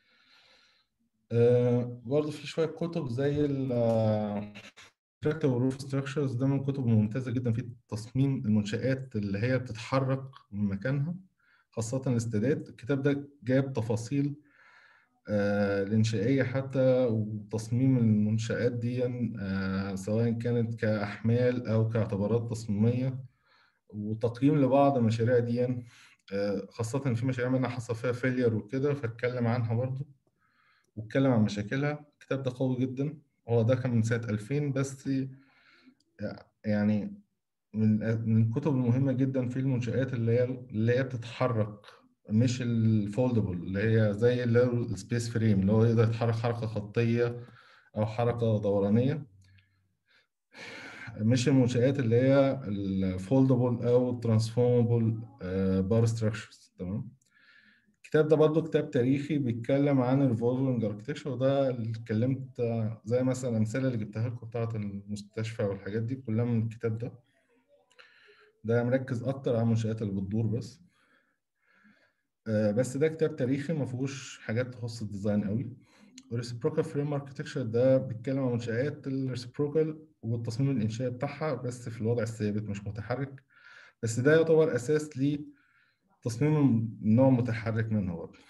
آه، برضه في شوية كتب زي ال فاكتور روف ستراكشرز ده من الكتب الممتازة جدا في تصميم المنشآت اللي هي بتتحرك من مكانها خاصة الاستادات الكتاب ده جاب تفاصيل آه، الإنشائية حتى وتصميم المنشآت دي آه، سواء كانت كأحمال أو كاعتبارات تصميمية وتقييم لبعض المشاريع دي آه، خاصة إن في مشاريع منها حصل فيها فيلير وكده فاتكلم عنها برضه واتكلم عن مشاكلها الكتاب ده قوي جدا هو ده كان من سنة 2000 بس يعني من من الكتب المهمة جدا في المنشآت اللي هي اللي هي بتتحرك مش الفولدبل اللي هي زي اللي هو السبيس فريم اللي هو يقدر يتحرك حركة خطية أو حركة دورانية مش المنشآت اللي هي الفولدبل أو ترانسفورمبل بار ستراكشرز تمام الكتاب ده برضه كتاب تاريخي بيتكلم عن الريفولفنج اركتكشر وده اللي اتكلمت آه، زي مثلا الأمثلة اللي جبتها لكم بتاعة المستشفى والحاجات دي كلها من الكتاب ده ده مركز أكتر على المنشآت اللي بتدور بس آه، بس ده كتاب تاريخي ما فيهوش حاجات تخص الديزاين قوي وريسبروكال فريم اركتكشر ده بيتكلم عن منشآت الريسبروكال والتصميم الإنشائي بتاعها بس في الوضع الثابت مش متحرك بس ده يعتبر أساس لتصميم نوع متحرك منه برضه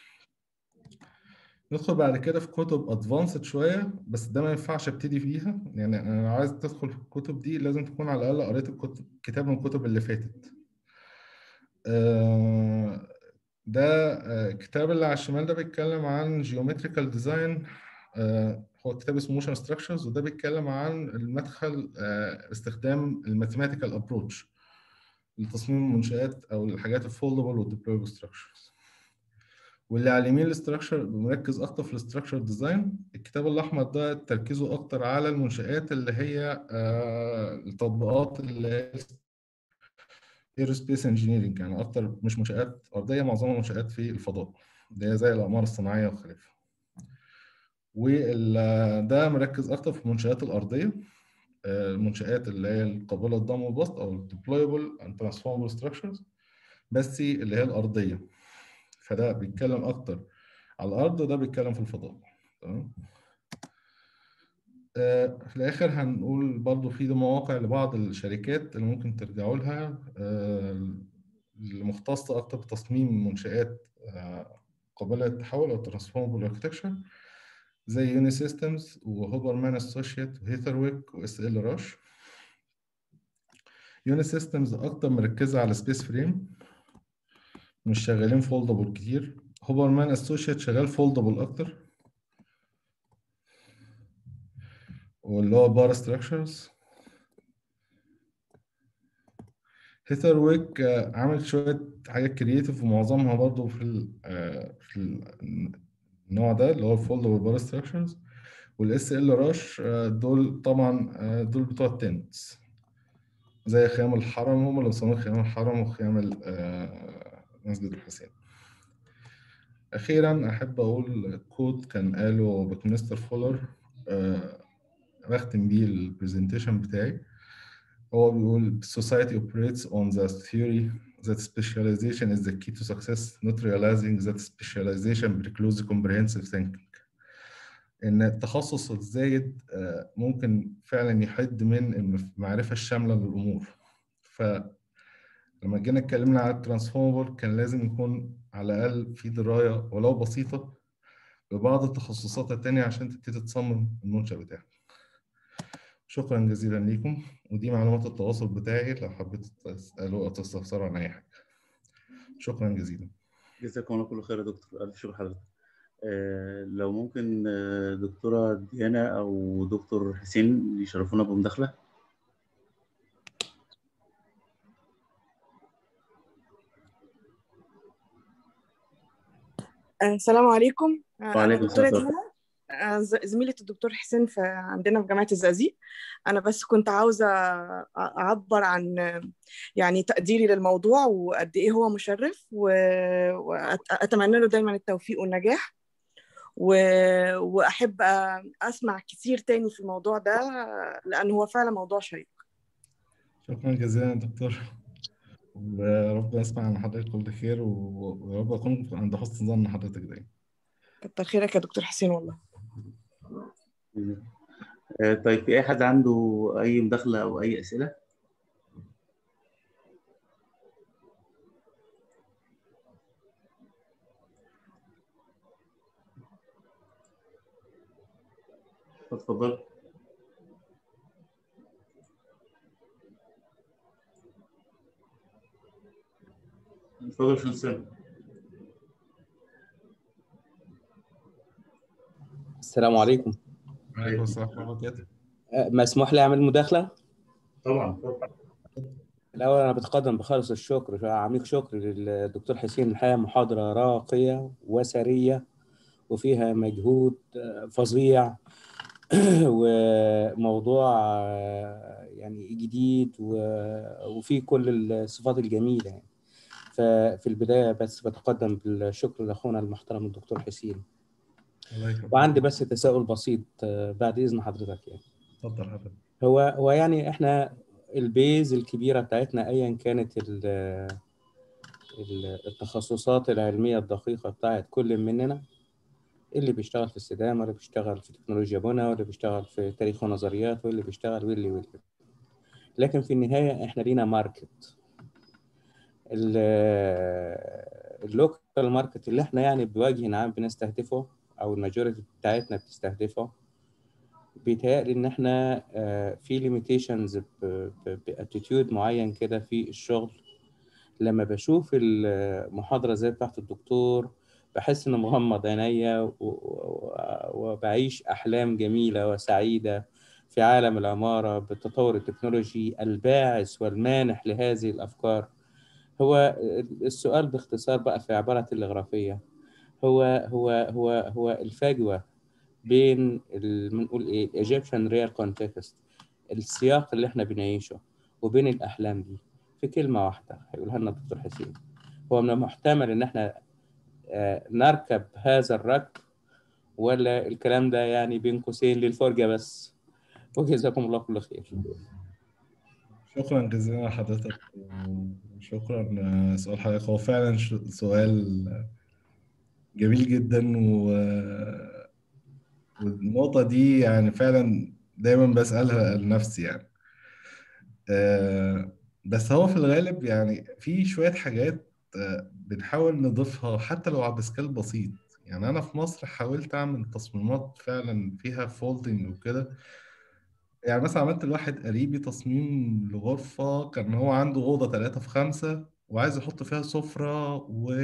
ندخل بعد كده في كتب ادفانسد شويه بس ده ما ينفعش ابتدي فيها يعني انا لو عايز تدخل في الكتب دي لازم تكون على الاقل قريت الكتب كتاب من الكتب اللي فاتت آه، ده آه، الكتاب اللي على الشمال ده بيتكلم عن جيومتريكال ديزاين هو كتاب اسمه موشن ستراكشرز وده بيتكلم عن المدخل آه، استخدام الماثيماتيكال ابروتش لتصميم المنشآت او الحاجات الفولدبل والديبلويبل ستراكشرز واللي على اليمين الاستراكشر مركز اكتر في الاستراكشر ديزاين الكتاب الاحمر ده تركيزه اكتر على المنشآت اللي هي آه، التطبيقات اللي هي ايروسبيس انجينيرنج يعني اكتر مش منشآت ارضيه معظمها منشآت في الفضاء اللي هي زي الاقمار الصناعيه وخلافه وده مركز اكتر في المنشآت الارضيه آه، المنشآت اللي هي القابله للضم والبسط او الديبلويبل اند ترانسفورمبل ستراكشرز بس اللي هي الارضيه فده بيتكلم اكتر على الارض وده بيتكلم في الفضاء تمام آه، في الاخر هنقول برضو في مواقع لبعض الشركات اللي ممكن ترجعوا لها آه، اللي مختصة أكتر بتصميم منشآت آه، قابلة للتحول أو ترانسفورمبل اركتكشر زي يوني سيستمز وهوبر مان اسوشيت وهيثرويك واس ال راش يوني سيستمز أكتر مركزة على سبيس فريم مش شغالين فولدبل كتير هوبر مان اسوشيت شغال فولدبل أكتر واللي هو بار ستراكشرز هيثر ويك آه، عمل شوية حاجات كرييتيف ومعظمها برضو في ال آه، في ال- النوع ده اللي هو الفولد والبار ستراكشرز والاس ال راش دول طبعا آه، دول بتوع التنتس زي خيام الحرم هم اللي مسمين خيام الحرم وخيام ال- آه، مسجد الحسين أخيرا أحب أقول كود كان قاله بكمستر فولر آه، بختم بيه البرزنتيشن بتاعي هو بيقول society operates on the theory that specialization is the key to success not realizing that specialization precludes comprehensive thinking إن التخصص الزايد آه، ممكن فعلا يحد من المعرفة الشاملة للأمور فلما جينا اتكلمنا على الترانسفورمر كان لازم يكون على الأقل في دراية ولو بسيطة ببعض التخصصات التانية عشان تبتدي تصمم المنشأ بتاعك شكرا جزيلا ليكم ودي معلومات التواصل بتاعي لو حبيتوا تسألوا أو تستفسروا عن أي حاجة شكرا جزيلا جزاكم الله كل خير يا دكتور الف شكر حضرتك آه، لو ممكن آه، دكتوره ديانا او دكتور حسين يشرفونا بمداخله آه، السلام عليكم آه، أنا وعليكم دكتورة السلام. دينا آه، ز- زميلة الدكتور حسين في عندنا في جامعة الزقازيق أنا بس كنت عاوزة أ- أعبر عن آه، يعني تقديري للموضوع وقد إيه هو مشرف وأتمنى له دايما التوفيق والنجاح و- وأحب آه، أسمع كتير تاني في الموضوع ده آه، لأن هو فعلا موضوع شيق شكرا جزيلا يا دكتور وربنا يسمع عن حضرتك كل خير و- ورب أكون عند حسن ظن حضرتك دايما كتر خيرك يا دكتور حسين والله آه، طيب في اي حد عنده اي مداخله او اي اسئله اتفضل اتفضل شو نسمع السلام عليكم عليكم السلام ورحمة الله وبركاته أه، مسموح لي أعمل مداخلة؟ طبعا الأول أنا بتقدم بخالص الشكر عميق شكر للدكتور حسين الحقيقة محاضرة راقية وسرية وفيها مجهود أه، فظيع وموضوع أه، يعني جديد و- وفيه كل الصفات الجميلة يعني ففي البداية بس بتقدم بالشكر لأخونا المحترم الدكتور حسين الله يكرمك وعندي بس تساؤل بسيط أه، بعد إذن حضرتك يعني اتفضل حضرتك هو هو يعني احنا البيز الكبيره بتاعتنا ايا كانت ال- ال- التخصصات العلميه الدقيقه بتاعت كل مننا اللي بيشتغل في السدام واللي بيشتغل في تكنولوجيا بنا واللي بيشتغل في تاريخ ونظريات واللي بيشتغل واللي واللي لكن في النهايه احنا لينا ماركت اللوكال ماركت اللي احنا يعني بوجه عام بنستهدفه او الماجوريتي بتاعتنا بتستهدفه بيتهيألي إن إحنا آه، في ليميتيشنز باتيتيود معين كده في الشغل لما بشوف المحاضرة زي بتاعت الدكتور بحس إن مغمض عينيا و- و- وبعيش أحلام جميلة وسعيدة في عالم العمارة بالتطور التكنولوجي الباعث والمانح لهذه الأفكار هو السؤال باختصار بقى في عبارة تلغرافية هو هو هو هو الفجوة بين ال- بنقول ايه الايجيبشن ريال كونتكست السياق اللي احنا بنعيشه وبين الاحلام دي في كلمه واحده هيقولها لنا الدكتور حسين هو من المحتمل ان احنا آه، نركب هذا الركب ولا الكلام ده يعني بين قوسين للفرجه بس وجزاكم الله كل خير شكرا جزيلا لحضرتك وشكرا آه، سؤال حضرتك هو فعلا ش- سؤال جميل جدا و... والنقطة دي يعني فعلا دايما بسألها لنفسي يعني آه، بس هو في الغالب يعني في شوية حاجات آه، بنحاول نضيفها حتى لو على سكيل بسيط يعني أنا في مصر حاولت أعمل تصميمات فعلا فيها فولدنج وكده يعني مثلا عملت لواحد قريبي تصميم لغرفة كان هو عنده أوضة تلاتة في خمسة وعايز يحط فيها سفرة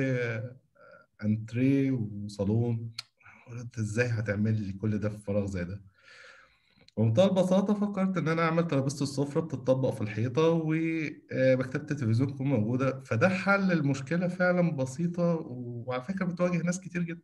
وأنتريه وصالون قلت إزاي هتعمل لي كل ده في فراغ زي ده بمنتهى البساطة فكرت إن أنا أعمل ترابيزة السفرة بتطبق في الحيطة ومكتبة التلفزيون تكون موجودة فده حل المشكلة فعلا بسيطة وعلى فكرة بتواجه ناس كتير جدا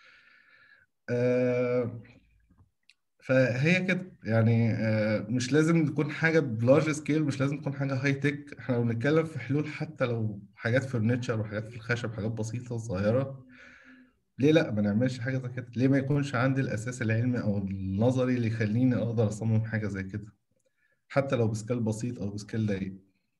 آه، فهي كده يعني آه، مش لازم تكون حاجة بلارج سكيل مش لازم تكون حاجة هاي تك احنا لو بنتكلم في حلول حتى لو حاجات فرنتشر وحاجات في الخشب حاجات بسيطة صغيرة ليه لا ما نعملش حاجه زي كده ليه ما يكونش عندي الاساس العلمي او النظري اللي يخليني اقدر اصمم حاجه زي كده حتى لو بسكيل بسيط او بسكيل ضيق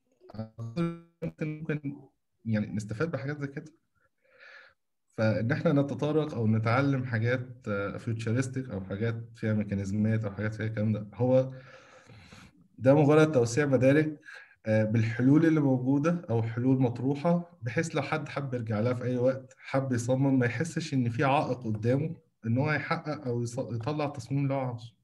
ممكن يعني نستفاد بحاجات زي كده فان احنا نتطرق او نتعلم حاجات فيوتشرستيك او حاجات فيها ميكانيزمات او حاجات فيها الكلام ده هو ده مجرد توسيع مدارك بالحلول اللي موجوده او حلول مطروحه بحيث لو حد حب يرجع لها في اي وقت حب يصمم ما يحسش ان في عائق قدامه ان هو يحقق او يطلع التصميم اللي هو عاوزه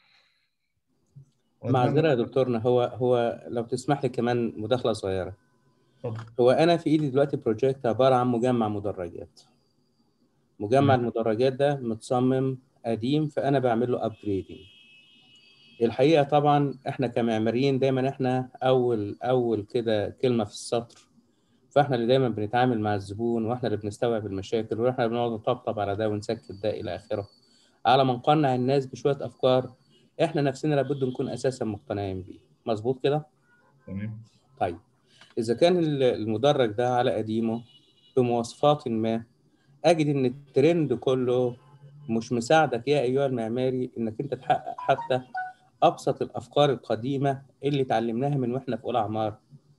معذرة يا دكتورنا هو هو لو تسمح لي كمان مداخلة صغيرة اتفضل هو أنا في إيدي دلوقتي بروجكت عبارة عن مجمع مدرجات مجمع مم. المدرجات ده متصمم قديم فأنا بعمل له أبجريدنج الحقيقة طبعا إحنا كمعماريين دايما إحنا أول أول كده كلمة في السطر فإحنا اللي دايما بنتعامل مع الزبون وإحنا اللي بنستوعب المشاكل وإحنا اللي بنقعد نطبطب على ده ونسكت ده إلى آخره على ما نقنع الناس بشوية أفكار إحنا نفسنا لابد نكون أساسا مقتنعين بيه مظبوط كده؟ تمام طيب إذا كان ال- المدرج ده على قديمه بمواصفات ما أجد إن الترند كله مش مساعدك يا أيها المعماري إنك أنت تحقق حتى أبسط الأفكار القديمة اللي اتعلمناها من وإحنا في أولى أعمار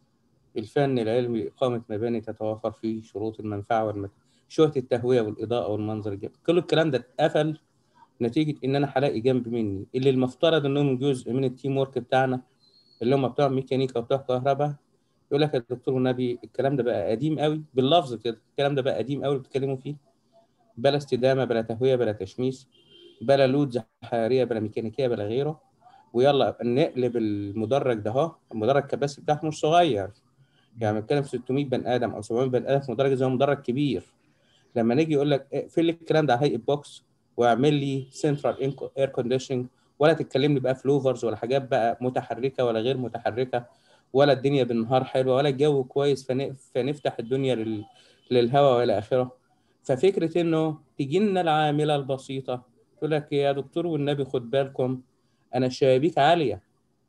الفن العلمي لإقامة مباني تتوافر فيه شروط المنفعة والمت... شوية التهوية والإضاءة والمنظر الجميل كل الكلام ده اتقفل نتيجة إن أنا هلاقي جنب مني اللي المفترض إنهم جزء من التيم ورك بتاعنا اللي هم بتوع ميكانيكا وبتوع كهرباء يقول لك يا دكتور والنبي الكلام ده بقى قديم قوي باللفظ كده الكلام ده بقى قديم قوي اللي بتتكلموا فيه بلا استدامه بلا تهويه بلا تشميس بلا لود حراريه بلا ميكانيكيه بلا غيره ويلا نقلب المدرج ده اهو المدرج الكباسي بتاعته مش صغير يعني بنتكلم في 600 بني ادم او 700 بني ادم في مدرج زي مدرج كبير لما نيجي يقول لك اقفل لي الكلام ده على هيئه بوكس واعمل لي سنترال اير كونديشننج ولا تتكلمني بقى في لوفرز ولا حاجات بقى متحركه ولا غير متحركه ولا الدنيا بالنهار حلوه ولا الجو كويس فن- فنفتح الدنيا لل... للهواء والى اخره ففكره انه تيجي لنا العامله البسيطه تقول لك يا دكتور والنبي خد بالكم انا الشبابيك عاليه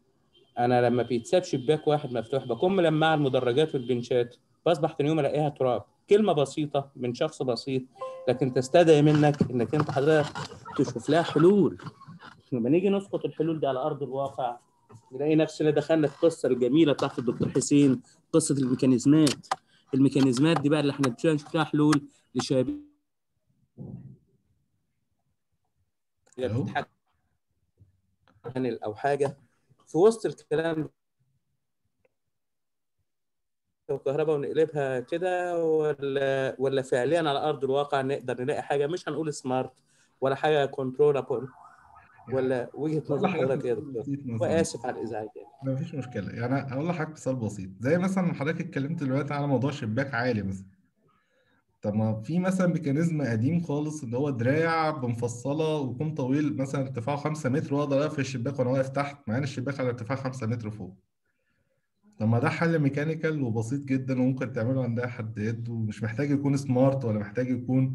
انا لما بيتساب شباك واحد مفتوح بكون ملمع المدرجات والبنشات بصبح تاني يوم الاقيها تراب كلمه بسيطه من شخص بسيط لكن تستدعي منك انك انت حضرتك تشوف لها حلول لما نيجي نسقط الحلول دي على ارض الواقع نلاقي نفسنا دخلنا في القصه الجميله بتاعت الدكتور حسين قصه الميكانيزمات الميكانيزمات دي بقى اللي احنا نشوف لها حلول لشباب ألو؟ بتتحكم او حاجه في وسط الكلام الكهرباء ونقلبها كده ولا ولا فعليا على ارض الواقع نقدر نلاقي حاجه مش هنقول سمارت ولا حاجه كنترولابل ولا وجهه نظر حضرتك يا دكتور بسيط مثلاً. واسف على الازعاج يعني. ما فيش مشكلة يعني أقول لحضرتك مثال بسيط زي مثلا حضرتك اتكلمت دلوقتي على موضوع شباك عالي مثلا طب ما في مثلا ميكانيزم قديم خالص اللي هو دراع بمفصلة ويكون طويل مثلا ارتفاعه 5 متر وأقدر أقفل الشباك وأنا واقف تحت مع إن الشباك على ارتفاع 5 متر فوق طب ما ده حل ميكانيكال وبسيط جدا وممكن تعمله عند أي حد يد ومش محتاج يكون سمارت ولا محتاج يكون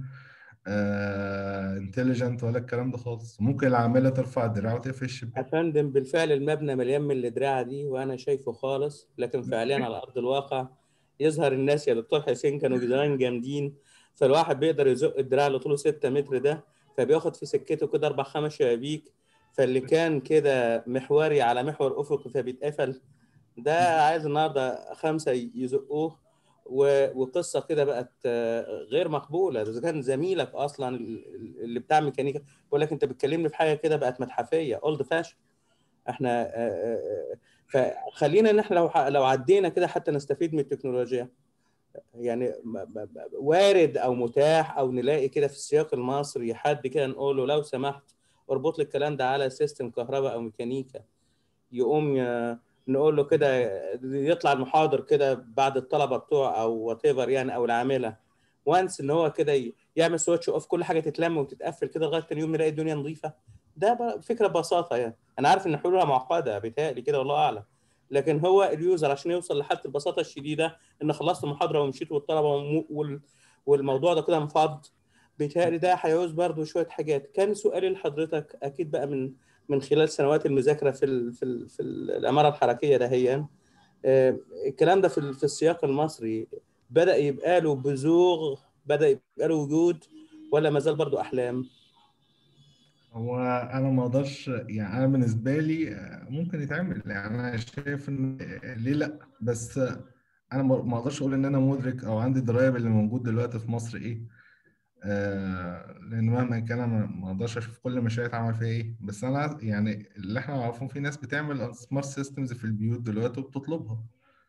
انتليجنت ولا الكلام ده خالص ممكن العاملة ترفع الدراع وتقفل يا الشباك فندم بالفعل المبنى مليان من الدراعة دي وأنا شايفه خالص لكن فعليا على أرض الواقع يظهر الناس يا دكتور حسين كانوا زمان جامدين فالواحد بيقدر يزق الدراع اللي طوله 6 متر ده فبياخد في سكته كده أربع خمس شبابيك فاللي كان كده محوري على محور أفقي فبيتقفل ده عايز النهارده خمسة يزقوه و- وقصة كده بقت آه، غير مقبولة إذا كان زميلك أصلا اللي بتاع ميكانيكا بقول لك أنت بتكلمني في حاجة كده بقت متحفية اولد فاشن احنا آه، آه، آه، فخلينا ان احنا لو ح- لو عدينا كده حتى نستفيد من التكنولوجيا يعني م- م- م- وارد او متاح او نلاقي كده في السياق المصري حد كده نقول له لو سمحت اربط لي الكلام ده على سيستم كهرباء او ميكانيكا يقوم ي- نقول له كده يطلع المحاضر كده بعد الطلبه بتوعه او وات يعني او العامله وانس ان هو كده ي- يعمل سويتش اوف كل حاجه تتلم وتتقفل كده لغايه تاني يوم نلاقي الدنيا نظيفه ده ب- فكره ببساطه يعني انا عارف ان حلولها معقده بيتهيألي كده والله اعلم لكن هو اليوزر عشان يوصل لحاله البساطه الشديده ان خلصت المحاضره ومشيت والطلبه وم- وال- والموضوع ده كده انفض بيتهيألي ده هيعوز برضه شويه حاجات كان سؤالي لحضرتك اكيد بقى من من خلال سنوات المذاكره في ال في ال في العماره الحركيه دهيا آه، الكلام ده في ال- في السياق المصري بدا يبقى له بزوغ بدا يبقى له وجود ولا ما زال برضو احلام هو انا ما اقدرش يعني انا بالنسبه لي آه، ممكن يتعمل يعني انا شايف ان آه، ليه لا بس آه، انا ما ما اقدرش اقول ان انا مدرك او عندي درايه باللي موجود دلوقتي في مصر ايه آه لان مهما كان انا ما ما اقدرش اشوف كل مشاريع اتعمل فيها ايه بس انا يعني اللي احنا نعرفه في ناس بتعمل سمارت سيستمز في البيوت دلوقتي وبتطلبها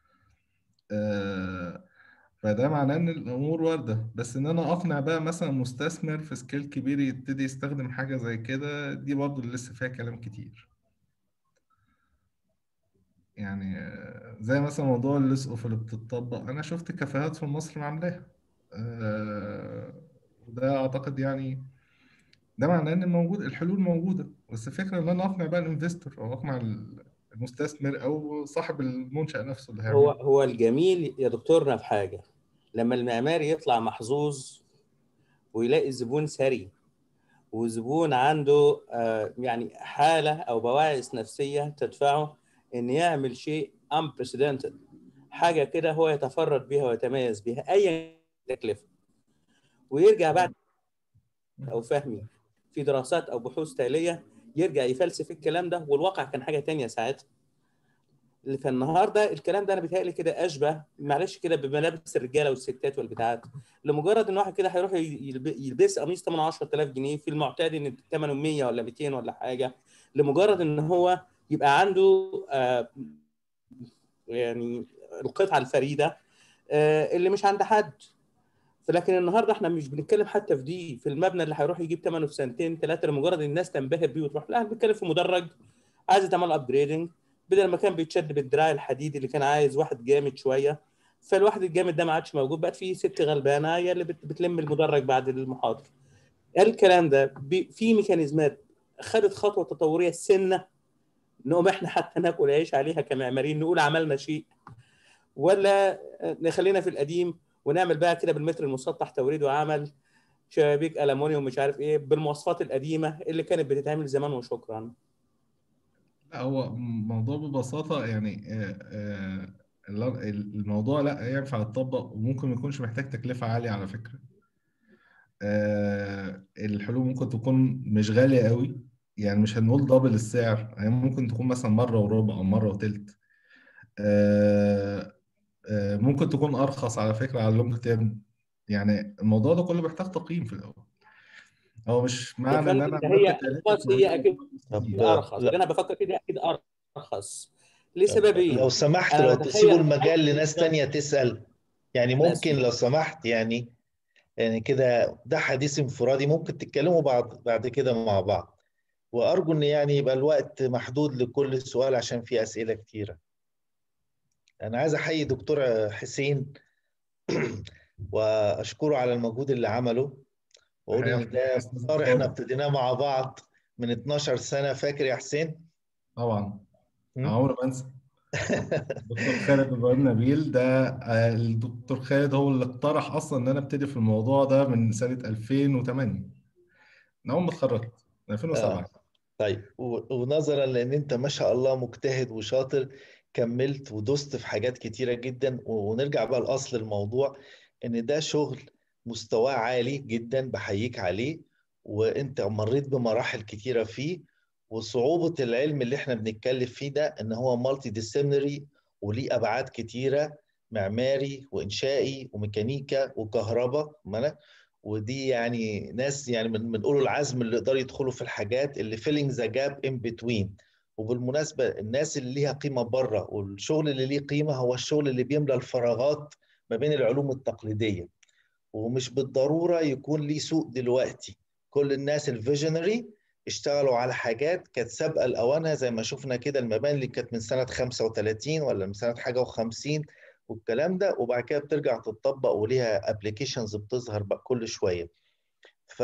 آه فده معناه ان الامور وارده بس ان انا اقنع بقى مثلا مستثمر في سكيل كبير يبتدي يستخدم حاجه زي كده دي برضه اللي لسه فيها كلام كتير يعني آه، زي مثلا موضوع اللصق اللي بتطبق انا شفت كافيهات في مصر عاملاها آه، وده اعتقد يعني ده معناه ان موجود الحلول موجوده بس الفكره ان انا اقنع بقى الانفستور او اقنع المستثمر او صاحب المنشأ نفسه اللي هو هيعمل هو الجميل يا دكتورنا في حاجه لما المعماري يطلع محظوظ ويلاقي زبون ثري وزبون عنده آه، يعني حاله او بواعث نفسيه تدفعه ان يعمل شيء unprecedented حاجه كده هو يتفرد بها ويتميز بها اي تكلفه ويرجع بعد او فهمي في دراسات او بحوث تاليه يرجع يفلسف الكلام ده والواقع كان حاجه تانية ساعتها فالنهارده الكلام ده انا بيتهيألي كده اشبه معلش كده بملابس الرجاله والستات والبتاعات لمجرد ان واحد كده هيروح يلب- يلبس قميص ثمنه 10000 جنيه في المعتاد ان ثمنه 100 ولا 200 ولا حاجه لمجرد ان هو يبقى عنده آه، يعني القطعه الفريده آه، اللي مش عند حد فلكن النهارده احنا مش بنتكلم حتى في دي في المبنى اللي هيروح يجيب ثمنه في سنتين ثلاثه لمجرد الناس تنبهر بيه وتروح لا احنا بنتكلم في مدرج عايز تعمل ابجريدنج بدل ما كان بيتشد بالدراع الحديدي اللي كان عايز واحد جامد شويه فالواحد الجامد ده ما عادش موجود بقت في ست غلبانه هي اللي بت- بتلم المدرج بعد المحاضره الكلام ده بي- في ميكانيزمات خدت خطوه تطوريه سنه نقوم احنا حتى ناكل عيش عليها كمعماريين نقول عملنا شيء ولا نخلينا في القديم ونعمل بقى كده بالمتر المسطح توريد وعمل شبابيك المونيوم مش عارف ايه بالمواصفات القديمه اللي كانت بتتعمل زمان وشكرا لا هو الموضوع ببساطة يعني آه، آه، ال- الموضوع لا ينفع يتطبق وممكن ما يكونش محتاج تكلفة عالية على فكرة آه، الحلول ممكن تكون مش غالية قوي يعني مش هنقول دبل السعر يعني ممكن تكون مثلا مرة وربع أو مرة وتلت آه، آه، ممكن تكون أرخص على فكرة على اللونج تيرم يعني الموضوع ده كله محتاج تقييم في الأول هو مش يا معنى إن فندم أنا ده عملت هي تقليل ارخص هي اكيد طب ارخص لا انا بفكر كده اكيد ارخص لسببين لو سمحت انا لو تسيبوا بتخيل المجال لناس تانية تسأل يعني انا ممكن اسف لو سمحت يعني يعني كده ده حديث انفرادي ممكن تتكلموا بعد بعد كده مع بعض وأرجو إن يعني يبقى الوقت محدود لكل سؤال عشان في أسئلة كتيرة أنا عايز أحيي دكتور حسين وأشكره على المجهود اللي عمله وأقول تحية إن ده أستاذ مسار إحنا طارق. ابتديناه مع بعض من 12 سنة فاكر يا حسين؟ طبعا م? عمري ما انسى الدكتور خالد ابراهيم نبيل ده آه، الدكتور خالد هو اللي اقترح اصلا ان انا ابتدي في الموضوع ده من سنه 2008 من اول ما اتخرجت من 2007 آه. طيب و- ونظرا لان انت ما شاء الله مجتهد وشاطر كملت ودست في حاجات كتيرة جدا و- ونرجع بقى لأصل الموضوع ان ده شغل مستواه عالي جدا بحييك عليه وانت مريت بمراحل كتيرة فيه وصعوبة العلم اللي احنا بنتكلم فيه ده ان هو مالتي ديسيبلينري وليه ابعاد كتيرة معماري وانشائي وميكانيكا وكهرباء مالك ودي يعني ناس يعني من من اولو العزم اللي يقدروا يدخلوا في الحاجات اللي فيلينج ذا جاب ان بتوين وبالمناسبه الناس اللي ليها قيمه بره والشغل اللي ليه قيمه هو الشغل اللي بيملى الفراغات ما بين العلوم التقليديه ومش بالضروره يكون ليه سوق دلوقتي كل الناس الفيجنري اشتغلوا على حاجات كانت سابقه لاوانها زي ما شفنا كده المباني اللي كانت من سنه 35 ولا من سنه حاجه و50 والكلام ده وبعد كده بترجع تتطبق وليها ابلكيشنز بتظهر بقى كل شويه ف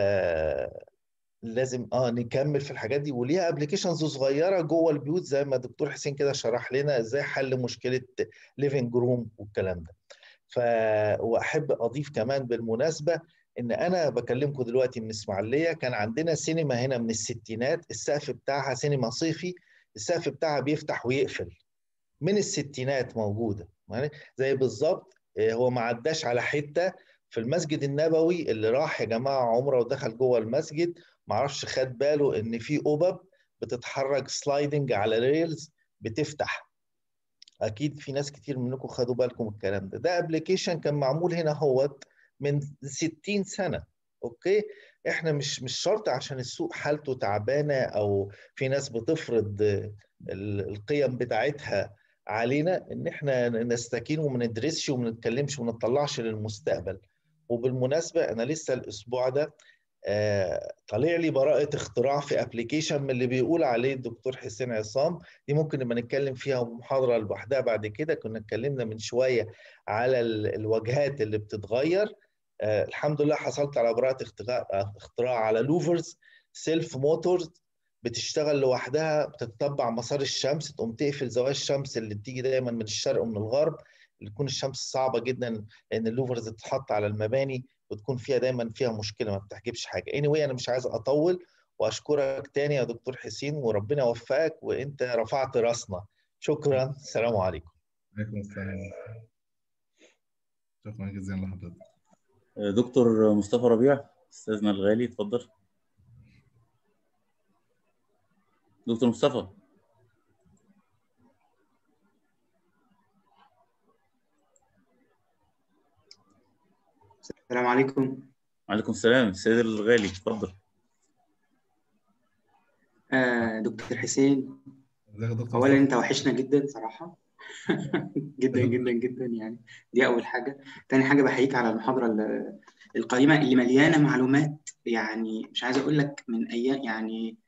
لازم اه نكمل في الحاجات دي وليها ابلكيشنز صغيره جوه البيوت زي ما الدكتور حسين كده شرح لنا ازاي حل مشكله ليفنج روم والكلام ده ف واحب اضيف كمان بالمناسبه ان انا بكلمكم دلوقتي من اسماعيليه كان عندنا سينما هنا من الستينات السقف بتاعها سينما صيفي السقف بتاعها بيفتح ويقفل من الستينات موجوده يعني زي بالظبط آه، هو ما عداش على حته في المسجد النبوي اللي راح يا جماعه عمره ودخل جوه المسجد معرفش خد باله ان في قبب بتتحرك سلايدنج على ريلز بتفتح اكيد في ناس كتير منكم خدوا بالكم الكلام ده ده ابلكيشن كان معمول هنا هوت من 60 سنه اوكي احنا مش مش شرط عشان السوق حالته تعبانه او في ناس بتفرض القيم بتاعتها علينا ان احنا نستكين وما ندرسش وما نتكلمش وما نطلعش للمستقبل وبالمناسبه انا لسه الاسبوع ده طالع لي براءة اختراع في ابلكيشن من اللي بيقول عليه الدكتور حسين عصام دي ممكن نبقى نتكلم فيها محاضرة لوحدها بعد كده كنا اتكلمنا من شوية على الواجهات اللي بتتغير الحمد لله حصلت على براءة اختراع على لوفرز سيلف موتورز بتشتغل لوحدها بتتبع مسار الشمس تقوم تقفل زوايا الشمس اللي بتيجي دايما من الشرق ومن الغرب اللي تكون الشمس صعبة جدا لأن اللوفرز تتحط على المباني وتكون فيها دايما فيها مشكله ما بتحجبش حاجه anyway انا مش عايز اطول واشكرك تاني يا دكتور حسين وربنا يوفقك وانت رفعت راسنا شكرا السلام عليكم عليكم السلام شكرا جزيلا لحضرتك دكتور مصطفى ربيع استاذنا الغالي اتفضل دكتور مصطفى السلام عليكم وعليكم السلام السيد الغالي اتفضل آه دكتور حسين ازيك يا دكتور اولا مصطفى؟ انت وحشنا جدا صراحه جدا جدا جدا يعني دي اول حاجه تاني حاجه بحييك على المحاضره ال- القيمه اللي مليانه معلومات يعني مش عايز اقول لك من ايام يعني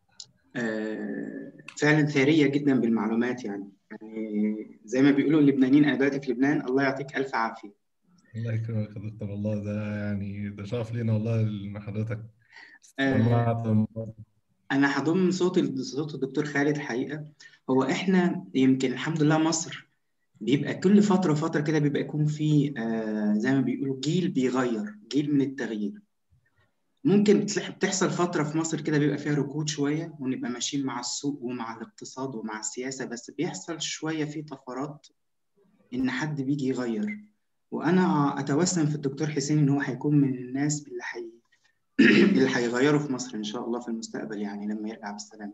آه فعلا ثريه جدا بالمعلومات يعني يعني زي ما بيقولوا اللبنانيين انا دلوقتي في لبنان الله يعطيك الف عافيه الله يكرمك يا دكتور والله ده يعني ده شرف لينا والله ان حضرتك آه سمعت الموضوع. انا هضم صوت صوت الدكتور خالد الحقيقه هو احنا يمكن الحمد لله مصر بيبقى كل فتره فتره كده بيبقى يكون في آه زي ما بيقولوا جيل بيغير جيل من التغيير ممكن بتلاقي- بتحصل فتره في مصر كده بيبقى فيها ركود شويه ونبقى ماشيين مع السوق ومع الاقتصاد ومع السياسه بس بيحصل شويه في طفرات ان حد بيجي يغير وانا اتوسم في الدكتور حسين ان هو هيكون من الناس اللي حي... اللي هيغيروا في مصر ان شاء الله في المستقبل يعني لما يرجع بالسلامه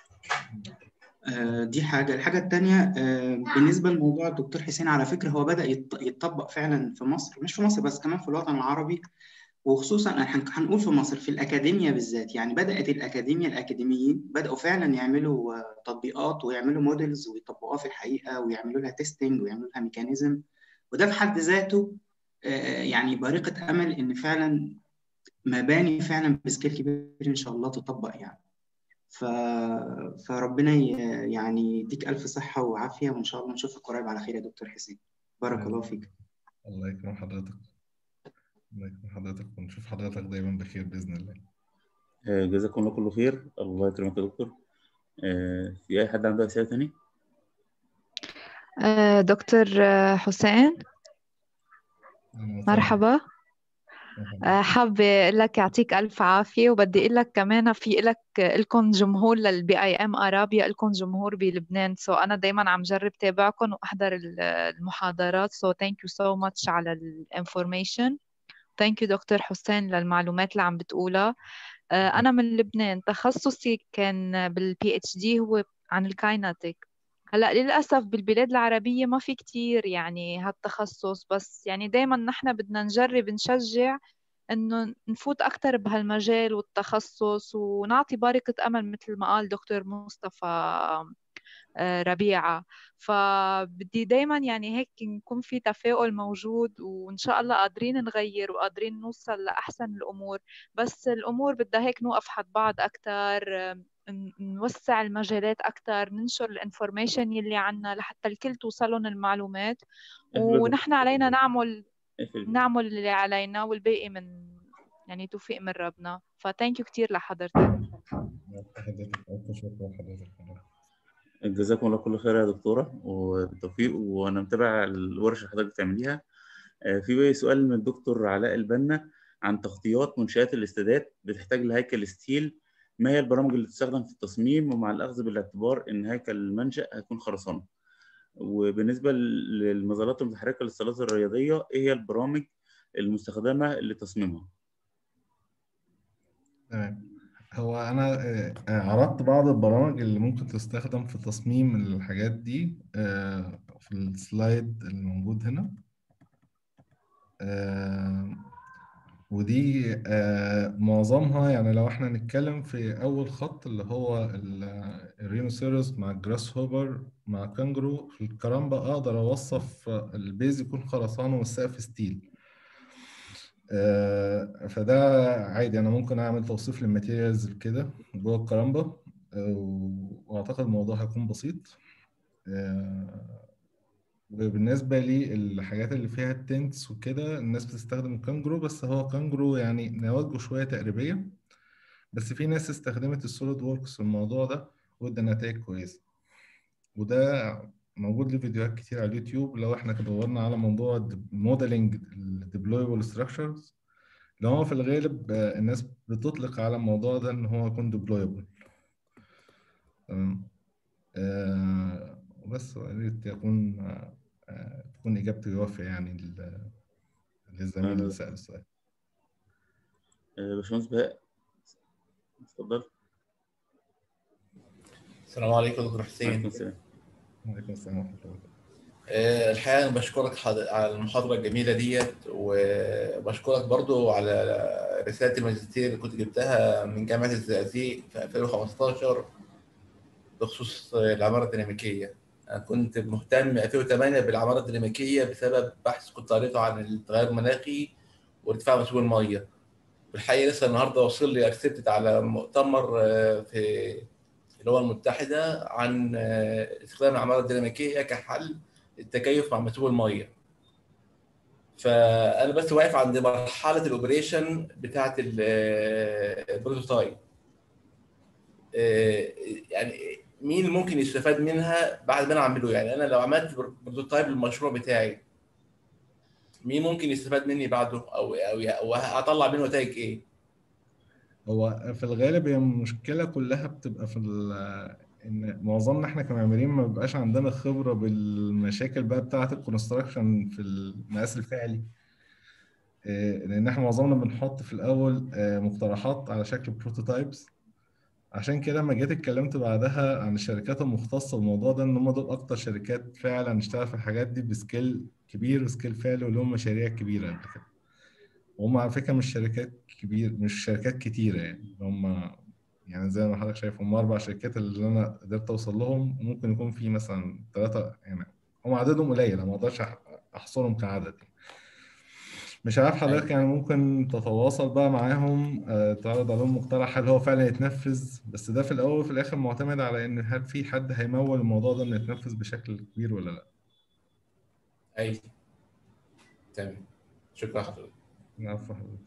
آه، دي حاجة الحاجة التانية آه، بالنسبة لموضوع الدكتور حسين على فكرة هو بدأ يط- يتطبق فعلا في مصر مش في مصر بس كمان في الوطن العربي وخصوصا هن- هنقول في مصر في الأكاديمية بالذات يعني بدأت الأكاديمية الأكاديميين بدأوا فعلا يعملوا آه، تطبيقات ويعملوا موديلز ويطبقوها في الحقيقة ويعملوا لها تيستنج ويعملوا لها ميكانيزم وده في حد ذاته آه، يعني بارقة أمل إن فعلا مباني فعلا بسكيل كبير إن شاء الله تطبق يعني ف... فربنا ي... يعني يديك ألف صحة وعافية وإن شاء الله نشوفك قريب على خير يا دكتور حسين بارك الله فيك الله يكرم حضرتك الله يكرم حضرتك ونشوف حضرتك دايما بخير بإذن الله آه، جزاكم الله كل خير الله يكرمك يا دكتور آه، في اي حد عنده اسئله تاني آه، دكتور آه، حسين أهلاً وسهلاً. مرحبا مرحبا. آه، حابة أقول لك يعطيك ألف عافية وبدي أقول لك كمان في لك لكم جمهور للبي اي ام ارابيا لكم جمهور بلبنان سو أنا دايما عم جرب تابعكم وأحضر ال- المحاضرات سو ثانك يو سو ماتش على الانفورميشن ثانك يو دكتور حسين للمعلومات اللي عم بتقولها آه، أنا من لبنان تخصصي كان بالبي اتش دي هو عن الكايناتيك هلا للأسف بالبلاد العربية ما في كتير يعني هالتخصص بس يعني دايما نحن بدنا نجرب نشجع إنه نفوت أكتر بهالمجال والتخصص ونعطي بارقة أمل مثل ما قال دكتور مصطفى آه، ربيعة فبدي دايما يعني هيك نكون في تفاؤل موجود وإن شاء الله قادرين نغير وقادرين نوصل لأحسن الأمور بس الأمور بدها هيك نوقف حد بعض أكتر آه، ن- نوسع المجالات أكتر ننشر الانفورميشن يلي عنا لحتى الكل توصلهم المعلومات اقفل ونحن علينا نعمل اقفل نعمل اللي علينا والباقي من يعني توفيق من ربنا فثانك يو كتير لحضرتك حضرتك ألف شكر لحضرتك جزاكم الله كل خير يا دكتورة وبالتوفيق وأنا متابع الورش اللي حضرتك بتعمليها آه، في بقى سؤال من الدكتور علاء البنا عن تغطيات منشآت الاستادات بتحتاج لهيكل ستيل ما هي البرامج اللي تستخدم في التصميم ومع الأخذ بالاعتبار إن هيكل المنشأ هيكون خرسانة وبالنسبة للمظلات المتحركة للصالات الرياضية إيه هي البرامج المستخدمه لتصميمها تمام هو انا آه، آه، عرضت بعض البرامج اللي ممكن تستخدم في تصميم الحاجات دي آه، في السلايد الموجود هنا آه، ودي آه، معظمها يعني لو احنا نتكلم في اول خط اللي هو ال- الرينوسيروس مع الجراس هوبر مع كانجرو في الكرامبا اقدر اوصف البيز يكون خرسانه والسقف ستيل آه، فده عادي انا ممكن اعمل توصيف للماتيريالز كده جوه الكرامبا آه، واعتقد الموضوع هيكون بسيط آه، وبالنسبة للحاجات اللي فيها التنتس وكده الناس بتستخدم الكانجرو بس هو كانجرو يعني نواجهه شوية تقريبية بس في ناس استخدمت السوليد ووركس في الموضوع ده وادى نتائج كويسة وده موجود له فيديوهات كتير على اليوتيوب لو احنا دورنا على موضوع موديلنج الديبلويبل ستراكشرز اللي هو في الغالب آه، الناس بتطلق على الموضوع ده ان هو يكون ديبلويبل تمام آه، بس يا ريت يكون آه، آه، تكون إجابتي وافية يعني لل- للزميل اللي سأل السؤال آه، باشمهندس بهاء اتفضل السلام عليكم دكتور عليكم حسين السلام وعليكم السلام ورحمة الله وبركاته آه، الحقيقة أنا بشكرك حض- على المحاضرة الجميلة ديت وبشكرك برضو على رسالة الماجستير اللي كنت جبتها من جامعة الزقازيق في 2015 بخصوص العمارة الديناميكية أنا كنت مهتم 2008 بالعمارة الديناميكية بسبب بحث كنت قريته عن التغير المناخي وارتفاع مستوى المية والحقيقة لسه النهاردة وصل لي أكسبتد على مؤتمر آه، في الأمم المتحدة عن آه، استخدام العمارة الديناميكية كحل التكيف مع مستوى المية فأنا بس واقف عند مرحلة الأوبريشن بتاعة ال- آه، البروتوتايب آه، يعني مين اللي ممكن يستفاد منها بعد ما انا اعمله يعني انا لو عملت بروتوتايب للمشروع بتاعي مين ممكن يستفاد مني بعده او او او هطلع منه نتائج ايه؟ هو في الغالب هي المشكلة كلها بتبقى في ال- إن معظمنا إحنا كمعماريين ما بيبقاش عندنا خبرة بالمشاكل بقى بتاعة الكونستراكشن في المقاس الفعلي إيه، لأن إحنا معظمنا بنحط في الأول آه، مقترحات على شكل بروتوتايبس عشان كده لما جيت اتكلمت بعدها عن الشركات المختصة بالموضوع ده إن هم دول أكتر شركات فعلا اشتغل في الحاجات دي بسكيل كبير وسكيل فعلي ولهم مشاريع كبيرة قبل كده وهم على فكرة مش شركات كبير مش شركات كتيرة يعني هم يعني زي ما حضرتك شايف هم أربع شركات اللي أنا قدرت أوصل لهم وممكن يكون في مثلا ثلاثة يعني هم عددهم قليل أنا ما أقدرش أح- أحصرهم كعدد يعني. مش عارف حضرتك يعني ممكن تتواصل بقى معاهم آه، تعرض عليهم مقترح هل هو فعلا يتنفذ بس ده في الأول وفي الآخر معتمد على إن هل في حد هيمول الموضوع ده إنه يتنفذ بشكل كبير ولا لأ اي تمام شكرا حضرتك عفوا حضرتك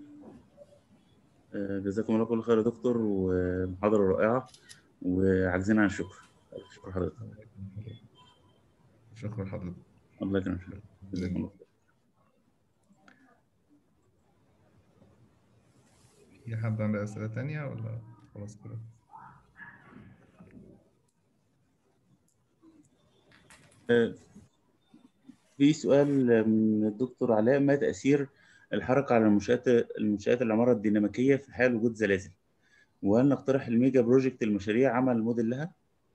آه، جزاكم الله كل خير يا دكتور ومحاضرة رائعة وعاجزين عن الشكر شكرا حضرتك شكرا حضرتك الله يكرمك جزاكم الله خير في حد عنده أسئلة تانية ولا خلاص كده؟ آه، في سؤال من الدكتور علاء ما تأثير الحركة على المنشآت المنشآت العمارة الديناميكية في حال وجود زلازل؟ وهل نقترح الميجا بروجكت المشاريع عمل موديل لها؟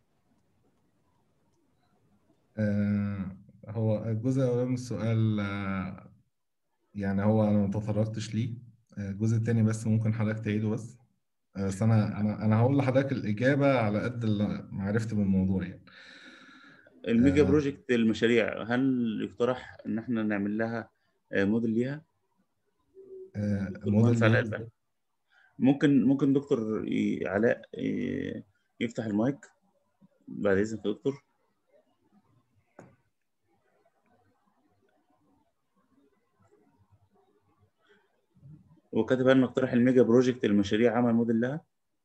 آه، هو الجزء الأولاني من السؤال آه، يعني هو أنا ما تطرقتش ليه آه، الجزء التاني بس ممكن حضرتك تعيده بس آه، بس أنا أنا أنا هقول لحضرتك الإجابة على قد اللي معرفتي بالموضوع يعني الميجا آه. بروجكت المشاريع هل يقترح ان احنا نعمل لها آه، موديل ليها؟ آه، دكتور موديل مهندس علاء ليه؟ البحر. ممكن ممكن دكتور ي- علاء ي- يفتح المايك بعد اذنك يا دكتور وكاتب هل نقترح الميجا بروجكت المشاريع عمل موديل لها؟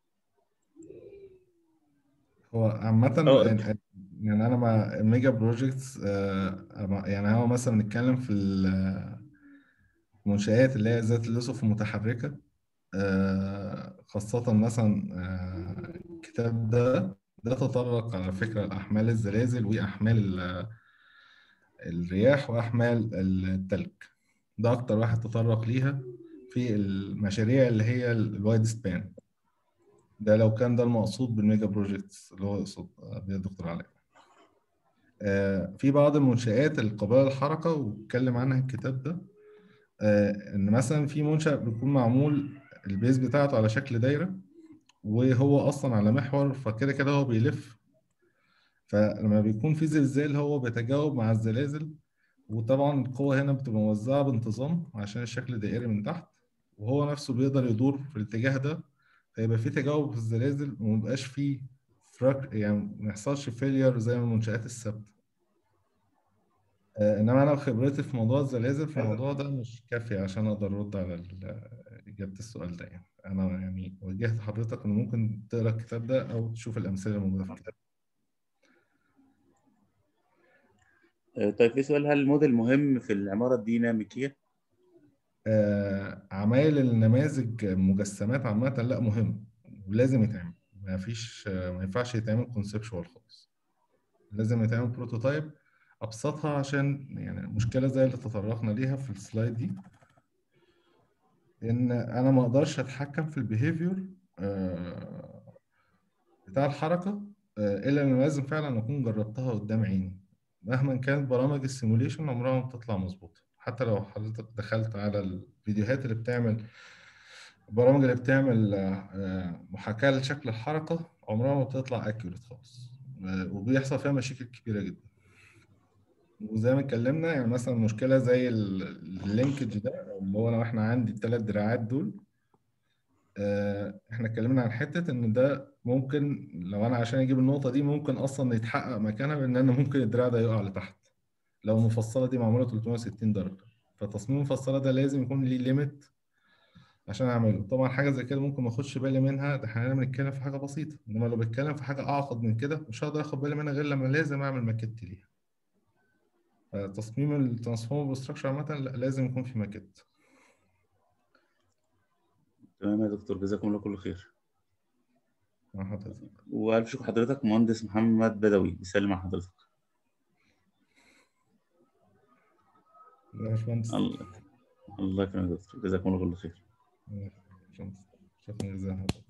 هو عامة اه يعني يعني أنا مع الميجا بروجيكتس يعني هو مثلا نتكلم في ال- المنشآت اللي هي ذات اليوسف المتحركة آه، خاصة مثلا آه، الكتاب ده ده تطرق على فكرة لأحمال الزلازل وأحمال ال- الرياح وأحمال التلج ده اكتر واحد تطرق ليها في المشاريع اللي هي الوايد سبان ده لو كان ده المقصود بالميجا بروجيكتس اللي هو يقصد بيه الدكتور علاء آه، في بعض المنشآت القابلة للحركة واتكلم عنها الكتاب ده آه، إن مثلا في منشأ بيكون معمول البيز بتاعته على شكل دايرة وهو أصلا على محور فكده كده هو بيلف فلما بيكون في زلزال هو بيتجاوب مع الزلازل وطبعا القوة هنا بتبقى موزعة بانتظام عشان الشكل دائري من تحت وهو نفسه بيقدر يدور في الاتجاه ده فيبقى في تجاوب في الزلازل ومبقاش فيه فراك يعني ما يحصلش فيلير زي المنشآت الثابتة آه، انما انا خبرتي في موضوع الزلازل في الموضوع ده مش كافيه عشان اقدر ارد على ال- اجابه السؤال ده يعني انا يعني وجهت حضرتك ان ممكن تقرا الكتاب ده او تشوف الامثله الموجوده في الكتاب آه، طيب في سؤال هل الموديل مهم في العمارة الديناميكية؟ آه، عمايل النماذج مجسمات عامه لا مهم ولازم يتعمل ما فيش آه، ما ينفعش يتعمل كونسبشوال خالص لازم يتعمل بروتوتايب ابسطها عشان يعني مشكله زي اللي تطرقنا ليها في السلايد دي ان انا ما اقدرش اتحكم في البيهيفير بتاع الحركه آه، الا لما لازم فعلا اكون جربتها قدام عيني مهما كانت برامج السيموليشن عمرها ما بتطلع مظبوطه حتى لو حضرتك دخلت على الفيديوهات اللي بتعمل البرامج اللي بتعمل آه، آه، محاكاه لشكل الحركه عمرها ما بتطلع اكيوريت خالص آه، وبيحصل فيها مشاكل كبيره جدا وزي ما اتكلمنا يعني مثلا مشكله زي ال- اللينكج ده اللي هو لو احنا عندي الثلاث دراعات دول آه، احنا اتكلمنا عن حته ان ده ممكن لو انا عشان اجيب النقطه دي ممكن اصلا يتحقق مكانها بان انا ممكن الدراع ده يقع لتحت لو المفصله دي معموله 360 درجه فتصميم المفصله ده لازم يكون ليه ليميت عشان اعمله طبعا حاجه زي كده ممكن ما اخدش بالي منها ده احنا بنتكلم في حاجه بسيطه انما لو بتكلم في حاجه اعقد من كده مش هقدر اخد بالي منها غير لما لازم اعمل ماكيت ليها تصميم الترانسفورمر ستراكشر عامه لا، لازم يكون في ماكيت تمام يا دكتور جزاكم الله كل خير مع حضرتك والف شكر حضرتك مهندس محمد بدوي بيسلم على حضرتك يا باشمهندس الله الله يكرمك يا دكتور جزاكم الله كل خير شكرا جزيلا